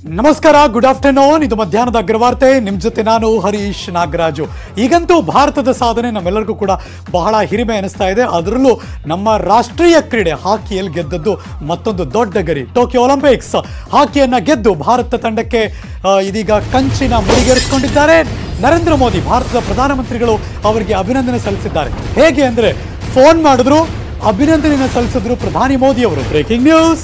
ನಮಸ್ಕಾರ good afternoon ಇದು ಮಧ್ಯಾಹ್ನದ ಅಗ್ರವಾರ್ತೆ ನಿಮ್ಮ ಜೊತೆ ನಾನು ಹರೀಶ್ ನಾಗರಾಜು ಈಗಂತೂ ಭಾರತದ ಸಾಧನೆ ನಮ್ಮೆಲ್ಲರಿಗೂ ಕೂಡ ಬಹಳ ಹಿರಿಮೆ ಅನಿಸ್ತಾ ಇದೆ ಅದರಲ್ಲೂ ನಮ್ಮ ರಾಷ್ಟ್ರೀಯ ಕ್ರೀಡೆ ಹಾಕಿಯಲ್ಲಿ ಗೆದ್ದದ್ದು ಮತ್ತೊಂದು ದೊಡ್ಡ ಗರಿ ಟೋಕಿಯೋ ಒಲಿಂಪಿಕ್ಸ್ ಹಾಕಿಯನ್ನ ಗೆದ್ದು ಭಾರತ ತಂಡಕ್ಕೆ ಆ, ಇದೀಗ ಕಂಚಿನ ಮುಡಿಗೇರಿಸಿಕೊಂಡಿದ್ದಾರೆ ನರೇಂದ್ರ ಮೋದಿ ಭಾರತದ ಪ್ರಧಾನಮಂತ್ರಿಗಳು ಅವರಿಗೆ ಅಭಿನಂದನೆ ಸಲ್ಲಿಸಿದ್ದಾರೆ ಹೇಗೆ ಅಂದ್ರೆ ಫೋನ್ ಮಾಡಿದ್ರು ಅಭಿನಂದನೆಯನ್ನು ಸಲ್ಲಿಸಿದ್ರು ಪ್ರಧಾನಿ ಮೋದಿ ಅವರು ಬ್ರೇಕಿಂಗ್ ನ್ಯೂಸ್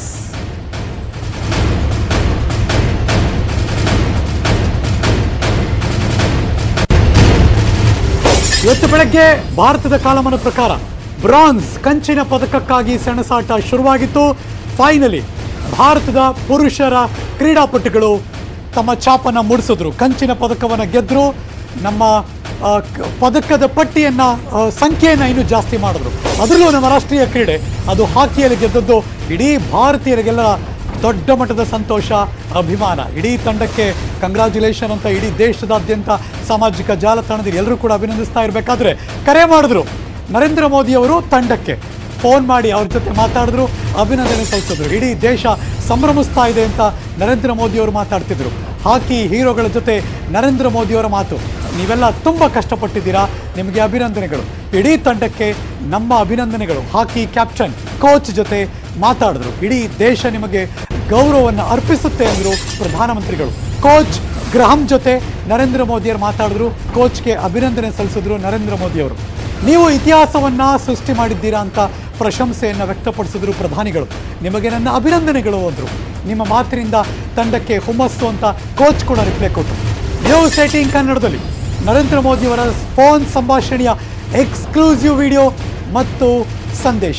ಇವತ್ತು ಬೆಳಗ್ಗೆ ಭಾರತದ ಕಾಲಮಾನ ಪ್ರಕಾರ ಬ್ರಾನ್ಸ್ ಕಂಚಿನ ಪದಕಕ್ಕಾಗಿ ಸೆಣಸಾಟ ಶುರುವಾಗಿತ್ತು ಫೈನಲಿ ಭಾರತದ ಪುರುಷರ ಕ್ರೀಡಾಪಟುಗಳು ತಮ್ಮ ಛಾಪನ್ನ ಮೂಡಿಸಿದ್ರು ಕಂಚಿನ ಪದಕವನ್ನು ಗೆದ್ರು ನಮ್ಮ ಆ, ಕ- ಪದಕದ ಪಟ್ಟಿಯನ್ನ ಆ, ಸಂಖ್ಯೆಯನ್ನ ಇನ್ನೂ ಜಾಸ್ತಿ ಮಾಡಿದ್ರು ಅದರಲ್ಲೂ ನಮ್ಮ ರಾಷ್ಟ್ರೀಯ ಕ್ರೀಡೆ ಅದು ಹಾಕಿಯಲ್ಲಿ ಗೆದ್ದದ್ದು ಇಡೀ ಭಾರತೀಯರಿಗೆಲ್ಲ ದೊಡ್ಡ ಮಟ್ಟದ ಸಂತೋಷ ಅಭಿಮಾನ ಇಡೀ ತಂಡಕ್ಕೆ ಕಂಗ್ರ್ಯಾಚುಲೇಷನ್ ಅಂತ ಇಡೀ ದೇಶದಾದ್ಯಂತ ಸಾಮಾಜಿಕ ಜಾಲತಾಣದಲ್ಲಿ ಎಲ್ಲರೂ ಕೂಡ ಅಭಿನಂದಿಸ್ತಾ ಇರಬೇಕಾದ್ರೆ ಕರೆ ಮಾಡಿದ್ರು ನರೇಂದ್ರ ಮೋದಿ ಅವರು ತಂಡಕ್ಕೆ ಫೋನ್ ಮಾಡಿ ಅವ್ರ ಜೊತೆ ಮಾತಾಡಿದ್ರು ಅಭಿನಂದನೆ ಸಲ್ಲಿಸಿದ್ರು ಇಡೀ ದೇಶ ಸಂಭ್ರಮಿಸ್ತಾ ಇದೆ ಅಂತ ನರೇಂದ್ರ ಮೋದಿ ಅವರು ಮಾತಾಡ್ತಿದ್ರು ಹಾಕಿ ಹೀರೋಗಳ ಜೊತೆ ನರೇಂದ್ರ ಮೋದಿಯವರ ಮಾತು ನೀವೆಲ್ಲ ತುಂಬ ಕಷ್ಟಪಟ್ಟಿದ್ದೀರಾ ನಿಮಗೆ ಅಭಿನಂದನೆಗಳು ಇಡೀ ತಂಡಕ್ಕೆ ನಮ್ಮ ಅಭಿನಂದನೆಗಳು ಹಾಕಿ ಕ್ಯಾಪ್ಟನ್ ಕೋಚ್ ಜೊತೆ ಮಾತಾಡಿದ್ರು ಇಡೀ ದೇಶ ನಿಮಗೆ ಗೌರವವನ್ನು ಅರ್ಪಿಸುತ್ತೆ ಅಂದರು ಪ್ರಧಾನಮಂತ್ರಿಗಳು ಕೋಚ್ ಗ್ರಹಂ ಜೊತೆ ನರೇಂದ್ರ ಮೋದಿಯವರು ಮಾತಾಡಿದ್ರು ಕೋಚ್ಗೆ ಅಭಿನಂದನೆ ಸಲ್ಲಿಸಿದ್ರು ನರೇಂದ್ರ ಮೋದಿಯವರು ನೀವು ಇತಿಹಾಸವನ್ನ ಸೃಷ್ಟಿ ಮಾಡಿದ್ದೀರಾ ಅಂತ ಪ್ರಶಂಸೆಯನ್ನು ವ್ಯಕ್ತಪಡಿಸಿದ್ರು ಪ್ರಧಾನಿಗಳು ನಿಮಗೆ ನನ್ನ ಅಭಿನಂದನೆಗಳು ಅಂದರು ನಿಮ್ಮ ಮಾತಿನಿಂದ ತಂಡಕ್ಕೆ ಹುಮ್ಮಸ್ಸು ಅಂತ ಕೋಚ್ ಕೂಡ ರಿಪ್ಲೈ ಕೊಟ್ಟರು ನ್ಯೂಸ್ ಏಟೀನ್ ಕನ್ನಡದಲ್ಲಿ ನರೇಂದ್ರ ಮೋದಿಯವರ ಫೋನ್ ಸಂಭಾಷಣೆಯ ಎಕ್ಸ್ಕ್ಲೂಸಿವ್ ವಿಡಿಯೋ ಮತ್ತು ಸಂದೇಶ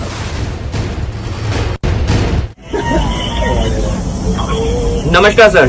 नमस्कार सर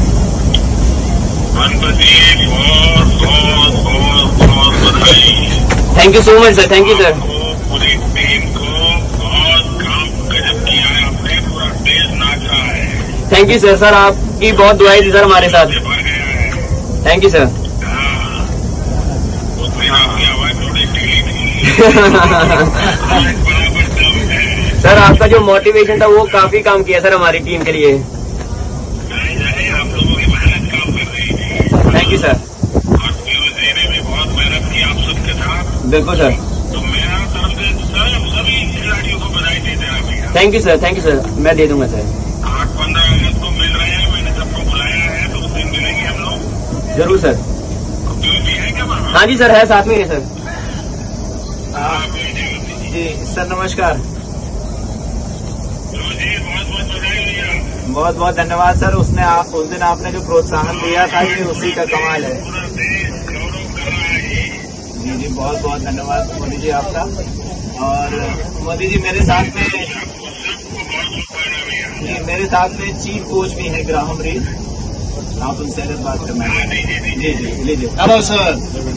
गणपति बहुत बहुत बहुत बहुत बधाई thank you so much sir thank you sir को पूरी टीम को बहुत काम गजब किया है आपने पूरा देश नाचा है थैंक यू सर सर आपकी बहुत दुआई थी सर हमारे साथ ये भर गया है थैंक यू सर हाँ। उसमें आपकी आवाज थोड़ी ढीली थी आज बराबर दम है सर आपका जो मोटिवेशन था वो काफी काम किया सर हमारी टीम के लिए नहीं नहीं आप लोगों की मेहनत काम कर रही थी थैंक यू सर और पीयूष जी ने भी बहुत मेहनत की आप सबके साथ बिल्कुल सर तो मेरा तरफ से सब सभी खिलाड़ियों को बधाई देते हैं भैया thank you sir thank you sir मैं दे दूंगा सर आठ पंद्रह अगस्त को मिल रहे हैं मैंने सबको बुलाया है तो उस दिन मिलेंगे हम लोग जरूर सर पीयूष जी है क्या वहाँ हाँ जी सर है साथ में ही है सर हाँ, पीयूष जी जी सर नमस्कार पीयूष जी बहुत बहुत बधाई भैया बहुत बहुत धन्यवाद सर उसने आप उस दिन आपने जो प्रोत्साहन दिया था ये उसी का कमाल है पूरा देश गौरव कर रहा है ये जी जी बहुत बहुत धन्यवाद मोदी जी आपका और मोदी जी मेरे साथ में सबको सबको बहुत बहुत बधाई भैया जी मेरे साथ में चीफ कोच भी है ग्राहम रील आप उनसे अगर बात करना हाँ है दीजिए जी दीजिए जी लीजिए Hello, sir.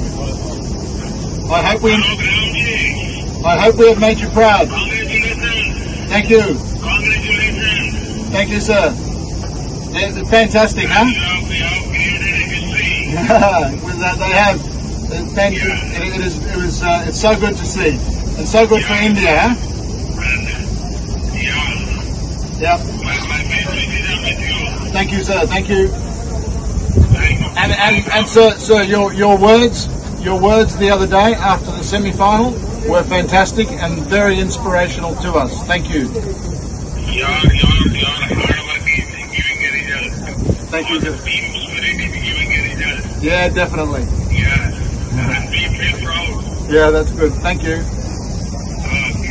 I hope we hello ग्राम जी I hope we have made you proud. Congratulation Thank you. Congratulation Thank you, sir. They're fantastic, huh? We have created a history. Was that they have. It's fan- It, it is. It was. Uh, it's so good to see, and so good for India, huh? And, yeah, Yep. my, my best wishes are with you. Thank you, sir. Thank you. Thank you. And and, and sir, sir, your your words, your words the other day after the semi-final were fantastic and very inspirational to us. Thank you. Your, your, your hard work is giving a result. Thank you. The team spirit is giving a result. Yeah, definitely. Yeah. And we feel proud. Yeah, that's good. Thank you. Okay.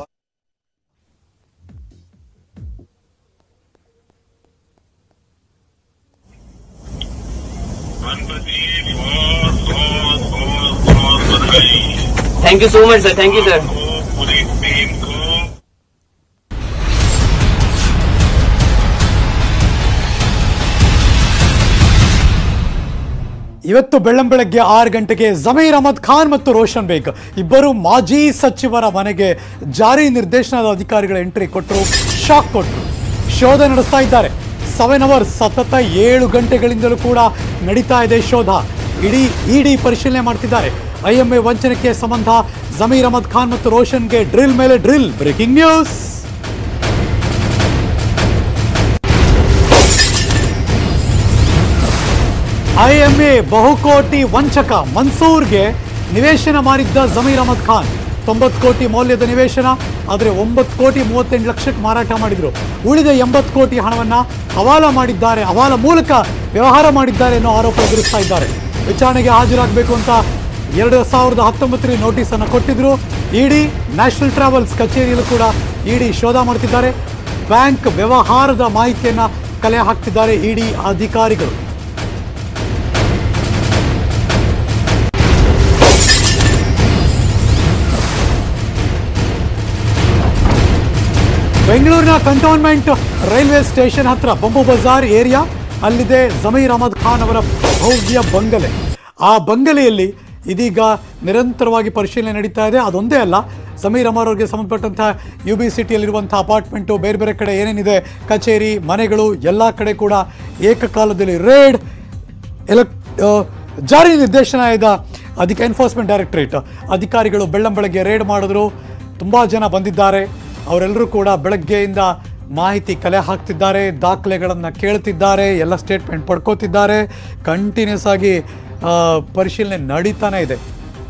Ganpati बहुत बहुत बहुत बहुत बधाई thank you so much sir thank you sir को पूरी team को ಇವತ್ತು ಬೆಳ್ಳಂಬೆಳಗ್ಗೆ ಆರು ಗಂಟೆಗೆ ಜಮೀರ್ ಅಹಮದ್ ಖಾನ್ ಮತ್ತು ರೋಷನ್ ಬೇಗ್ ಇಬ್ಬರು ಮಾಜಿ ಸಚಿವರ ಮನೆಗೆ ಜಾರಿ ನಿರ್ದೇಶನದ ಅಧಿಕಾರಿಗಳ ಎಂಟ್ರಿ ಕೊಟ್ಟರು ಶಾಕ್ ಕೊಟ್ಟರು ಶೋಧ ನಡೆಸ್ತಾ ಇದ್ದಾರೆ ಸೆವೆನ್ ಅವರ್ಸ್ ಸತತ ಏಳು ಗಂಟೆಗಳಿಂದಲೂ ಕೂಡ ನಡೀತಾ ಇದೆ ಶೋಧ ಇಡೀ ಇಡಿ ಪರಿಶೀಲನೆ ಮಾಡ್ತಿದ್ದಾರೆ ಐ ಎಂ ಎ ವಂಚನೆಗೆ ಸಂಬಂಧ ಜಮೀರ್ ಅಹಮದ್ ಖಾನ್ ಮತ್ತು ರೋಷನ್ಗೆ ಡ್ರಿಲ್ ಮೇಲೆ ಡ್ರಿಲ್ ಬ್ರೇಕಿಂಗ್ ನ್ಯೂಸ್ ಐಎಂಎ ಬಹುಕೋಟಿ ವಂಚಕ ಮನ್ಸೂರ್ಗೆ ನಿವೇಶನ ಮಾರಿದ್ದ ಜಮೀರ್ ಅಹಮದ್ ಖಾನ್ ತೊಂಬತ್ತು ಕೋಟಿ ಮೌಲ್ಯದ ನಿವೇಶನ ಆದರೆ ಒಂಬತ್ತು ಕೋಟಿ ಮೂವತ್ತೆಂಟು ಲಕ್ಷಕ್ಕೆ ಮಾರಾಟ ಮಾಡಿದ್ರು ಉಳಿದ ಎಂಬತ್ತು ಕೋಟಿ ಹಣವನ್ನ ಹವಾಲ ಮಾಡಿದ್ದಾರೆ ಹವಾಲ ಮೂಲಕ ವ್ಯವಹಾರ ಮಾಡಿದ್ದಾರೆ ಅನ್ನೋ ಆರೋಪ ಎದುರಿಸ್ತಾ ಇದ್ದಾರೆ ವಿಚಾರಣೆಗೆ ಹಾಜರಾಗಬೇಕು ಅಂತ ಎರಡು ಸಾವಿರದ ಹತ್ತೊಂಬತ್ತರಲ್ಲಿ ನೋಟಿಸ್ ಅನ್ನು ಕೊಟ್ಟಿದ್ರು ಇಡಿ ನ್ಯಾಷನಲ್ ಟ್ರಾವೆಲ್ಸ್ ಕಚೇರಿಯಲ್ಲೂ ಕೂಡ ಇಡಿ ಶೋಧ ಮಾಡ್ತಿದ್ದಾರೆ ಬ್ಯಾಂಕ್ ವ್ಯವಹಾರದ ಮಾಹಿತಿಯನ್ನ ಕಲೆ ಹಾಕ್ತಿದ್ದಾರೆ ಇಡಿ ಅಧಿಕಾರಿಗಳು ಬೆಂಗಳೂರಿನ ಕಂಟೋನ್ಮೆಂಟ್ ರೈಲ್ವೆ ಸ್ಟೇಷನ್ ಹತ್ರ ಬಂಬು ಬಜಾರ್ ಏರಿಯಾ ಅಲ್ಲಿದೆ ಜಮೀರ್ ಅಹಮದ್ ಖಾನ್ ಅವರ ಭವ್ಯ ಬಂಗಲೆ ಆ ಬಂಗಲೆಯಲ್ಲಿ ಇದೀಗ ನಿರಂತರವಾಗಿ ಪರಿಶೀಲನೆ ನಡೀತಾ ಇದೆ ಅದೊಂದೇ ಅಲ್ಲ ಸಮೀರ್ ಅಮರ್ ಅವರಿಗೆ ಸಂಬಂಧಪಟ್ಟಂತಹ ಯು ಬಿ ಸಿಟಿಯಲ್ಲಿರುವಂಥ ಅಪಾರ್ಟ್ಮೆಂಟು ಬೇರೆ ಬೇರೆ ಕಡೆ ಏನೇನಿದೆ ಕಚೇರಿ ಮನೆಗಳು ಎಲ್ಲ ಕಡೆ ಕೂಡ ಏಕಕಾಲದಲ್ಲಿ ರೇಡ್ ಎಲೆಕ್ ಆ, ಜಾರಿ ನಿರ್ದೇಶನಾಲಯದ ಅದಕ್ಕೆ ಎನ್ಫೋರ್ಸ್ಮೆಂಟ್ ಡೈರೆಕ್ಟರೇಟ್ ಅಧಿಕಾರಿಗಳು ಬೆಳ್ಳಂಬೆಳಗ್ಗೆ ರೇಡ್ ಮಾಡಿದ್ರು ತುಂಬ ಜನ ಬಂದಿದ್ದಾರೆ ಅವರೆಲ್ಲರೂ ಕೂಡ ಬೆಳಗ್ಗೆಯಿಂದ ಮಾಹಿತಿ ಕಲೆ ಹಾಕ್ತಿದ್ದಾರೆ ದಾಖಲೆಗಳನ್ನು ಕೇಳ್ತಿದ್ದಾರೆ ಎಲ್ಲ ಸ್ಟೇಟ್ಮೆಂಟ್ ಪಡ್ಕೋತಿದ್ದಾರೆ ಕಂಟಿನ್ಯೂಸ್ ಆಗಿ ಆ, ಪರಿಶೀಲನೆ ನಡೀತಾನೆ ಇದೆ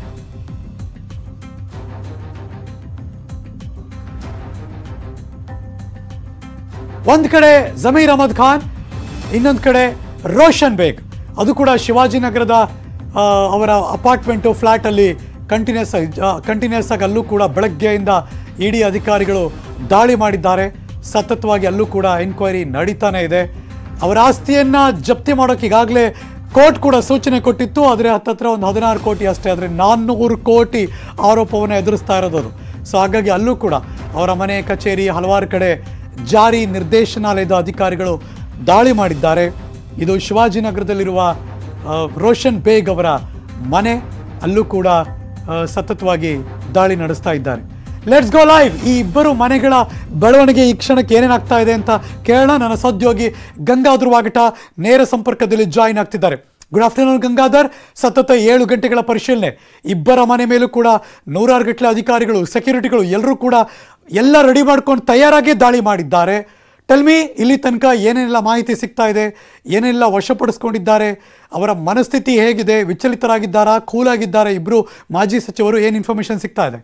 ಒಂದು ಕಡೆ ಜಮೀರ್ ಅಹಮದ್ ಖಾನ್ ಇನ್ನೊಂದು ಕಡೆ ರೋಷನ್ ಬೇಗ್ ಅದು ಕೂಡ ಶಿವಾಜಿನಗರದ ಆ, ಅವರ ಅಪಾರ್ಟ್ಮೆಂಟು ಫ್ಲ್ಯಾಟಲ್ಲಿ ಕಂಟಿನ್ಯೂಸ್ ಆಗಿ ಕಂಟಿನ್ಯೂಸ್ ಆಗಿ ಅಲ್ಲೂ ಕೂಡ ಬೆಳಗ್ಗೆಯಿಂದ ಇಡಿ ಅಧಿಕಾರಿಗಳು ದಾಳಿ ಮಾಡಿದ್ದಾರೆ ಸತತವಾಗಿ ಅಲ್ಲೂ ಕೂಡ ಎನ್ಕ್ವೈರಿ ನಡೀತಾನೆ ಇದೆ ಅವರ ಆಸ್ತಿಯನ್ನ ಜಪ್ತಿ ಮಾಡೋಕೆ ಈಗಾಗಲೇ ಕೋರ್ಟ್ ಕೂಡ ಸೂಚನೆ ಕೊಟ್ಟಿತ್ತು ಆದರೆ ಹತ್ತತ್ರ ಒಂದು ಹದಿನಾರು ಕೋಟಿ ಅಷ್ಟೇ ಆದರೆ ನಾನ್ನೂರು ಕೋಟಿ ಆರೋಪವನ್ನು ಎದುರಿಸ್ತಾ ಇರೋದು ಅದು ಸೊ ಹಾಗಾಗಿ ಅಲ್ಲೂ ಕೂಡ ಅವರ ಮನೆ ಕಚೇರಿ ಹಲವಾರು ಕಡೆ ಜಾರಿ ನಿರ್ದೇಶನಾಲಯದ ಅಧಿಕಾರಿಗಳು ದಾಳಿ ಮಾಡಿದ್ದಾರೆ ಇದು ಶಿವಾಜಿನಗರದಲ್ಲಿರುವ ಆ, ರೋಷನ್ ಬೇಗ್ ಅವರ ಮನೆ ಅಲ್ಲೂ ಕೂಡ ಆ, ಸತತವಾಗಿ ದಾಳಿ ನಡೆಸ್ತಾ ಇದ್ದಾರೆ ಲೆಟ್ಸ್ ಗೋ ಲೈವ್ ಈ ಇಬ್ಬರು ಮನೆಗಳ ಬೆಳವಣಿಗೆ ಈ ಕ್ಷಣಕ್ಕೆ ಏನೇನಾಗ್ತಾ ಇದೆ ಅಂತ ಕೇಳೋಣ ನನ್ನ ಸಹೋದ್ಯೋಗಿ ಗಂಗಾಧರ್ ವಾಗಟ ನೇರ ಸಂಪರ್ಕದಲ್ಲಿ ಜಾಯಿನ್ ಆಗ್ತಿದ್ದಾರೆ ಗುಡ್ ಆಫ್ಟರ್ನೂನ್ ಗಂಗಾಧರ್ ಸತತ ಏಳು ಗಂಟೆಗಳ ಪರಿಶೀಲನೆ ಇಬ್ಬರ ಮನೆ ಮೇಲೂ ಕೂಡ ನೂರಾರು ಗಟ್ಟಲೆ ಅಧಿಕಾರಿಗಳು ಸೆಕ್ಯೂರಿಟಿಗಳು ಎಲ್ಲರೂ ಕೂಡ ಎಲ್ಲ ರೆಡಿ ಮಾಡ್ಕೊಂಡು ತಯಾರಾಗಿ ದಾಳಿ ಮಾಡಿದ್ದಾರೆ ಟೆಲ್ಮಿ ಇಲ್ಲಿ ತನಕ ಏನೇನೆಲ್ಲ ಮಾಹಿತಿ ಸಿಗ್ತಾ ಇದೆ ಏನೆಲ್ಲ ವಶಪಡಿಸ್ಕೊಂಡಿದ್ದಾರೆ ಅವರ ಮನಸ್ಥಿತಿ ಹೇಗಿದೆ ವಿಚಲಿತರಾಗಿದ್ದಾರಾ ಕೂಲ್ ಆಗಿದ್ದಾರೆ ಇಬ್ಬರು ಮಾಜಿ ಸಚಿವರು ಏನು ಇನ್ಫಾರ್ಮೇಶನ್ ಸಿಗ್ತಾ ಇದೆ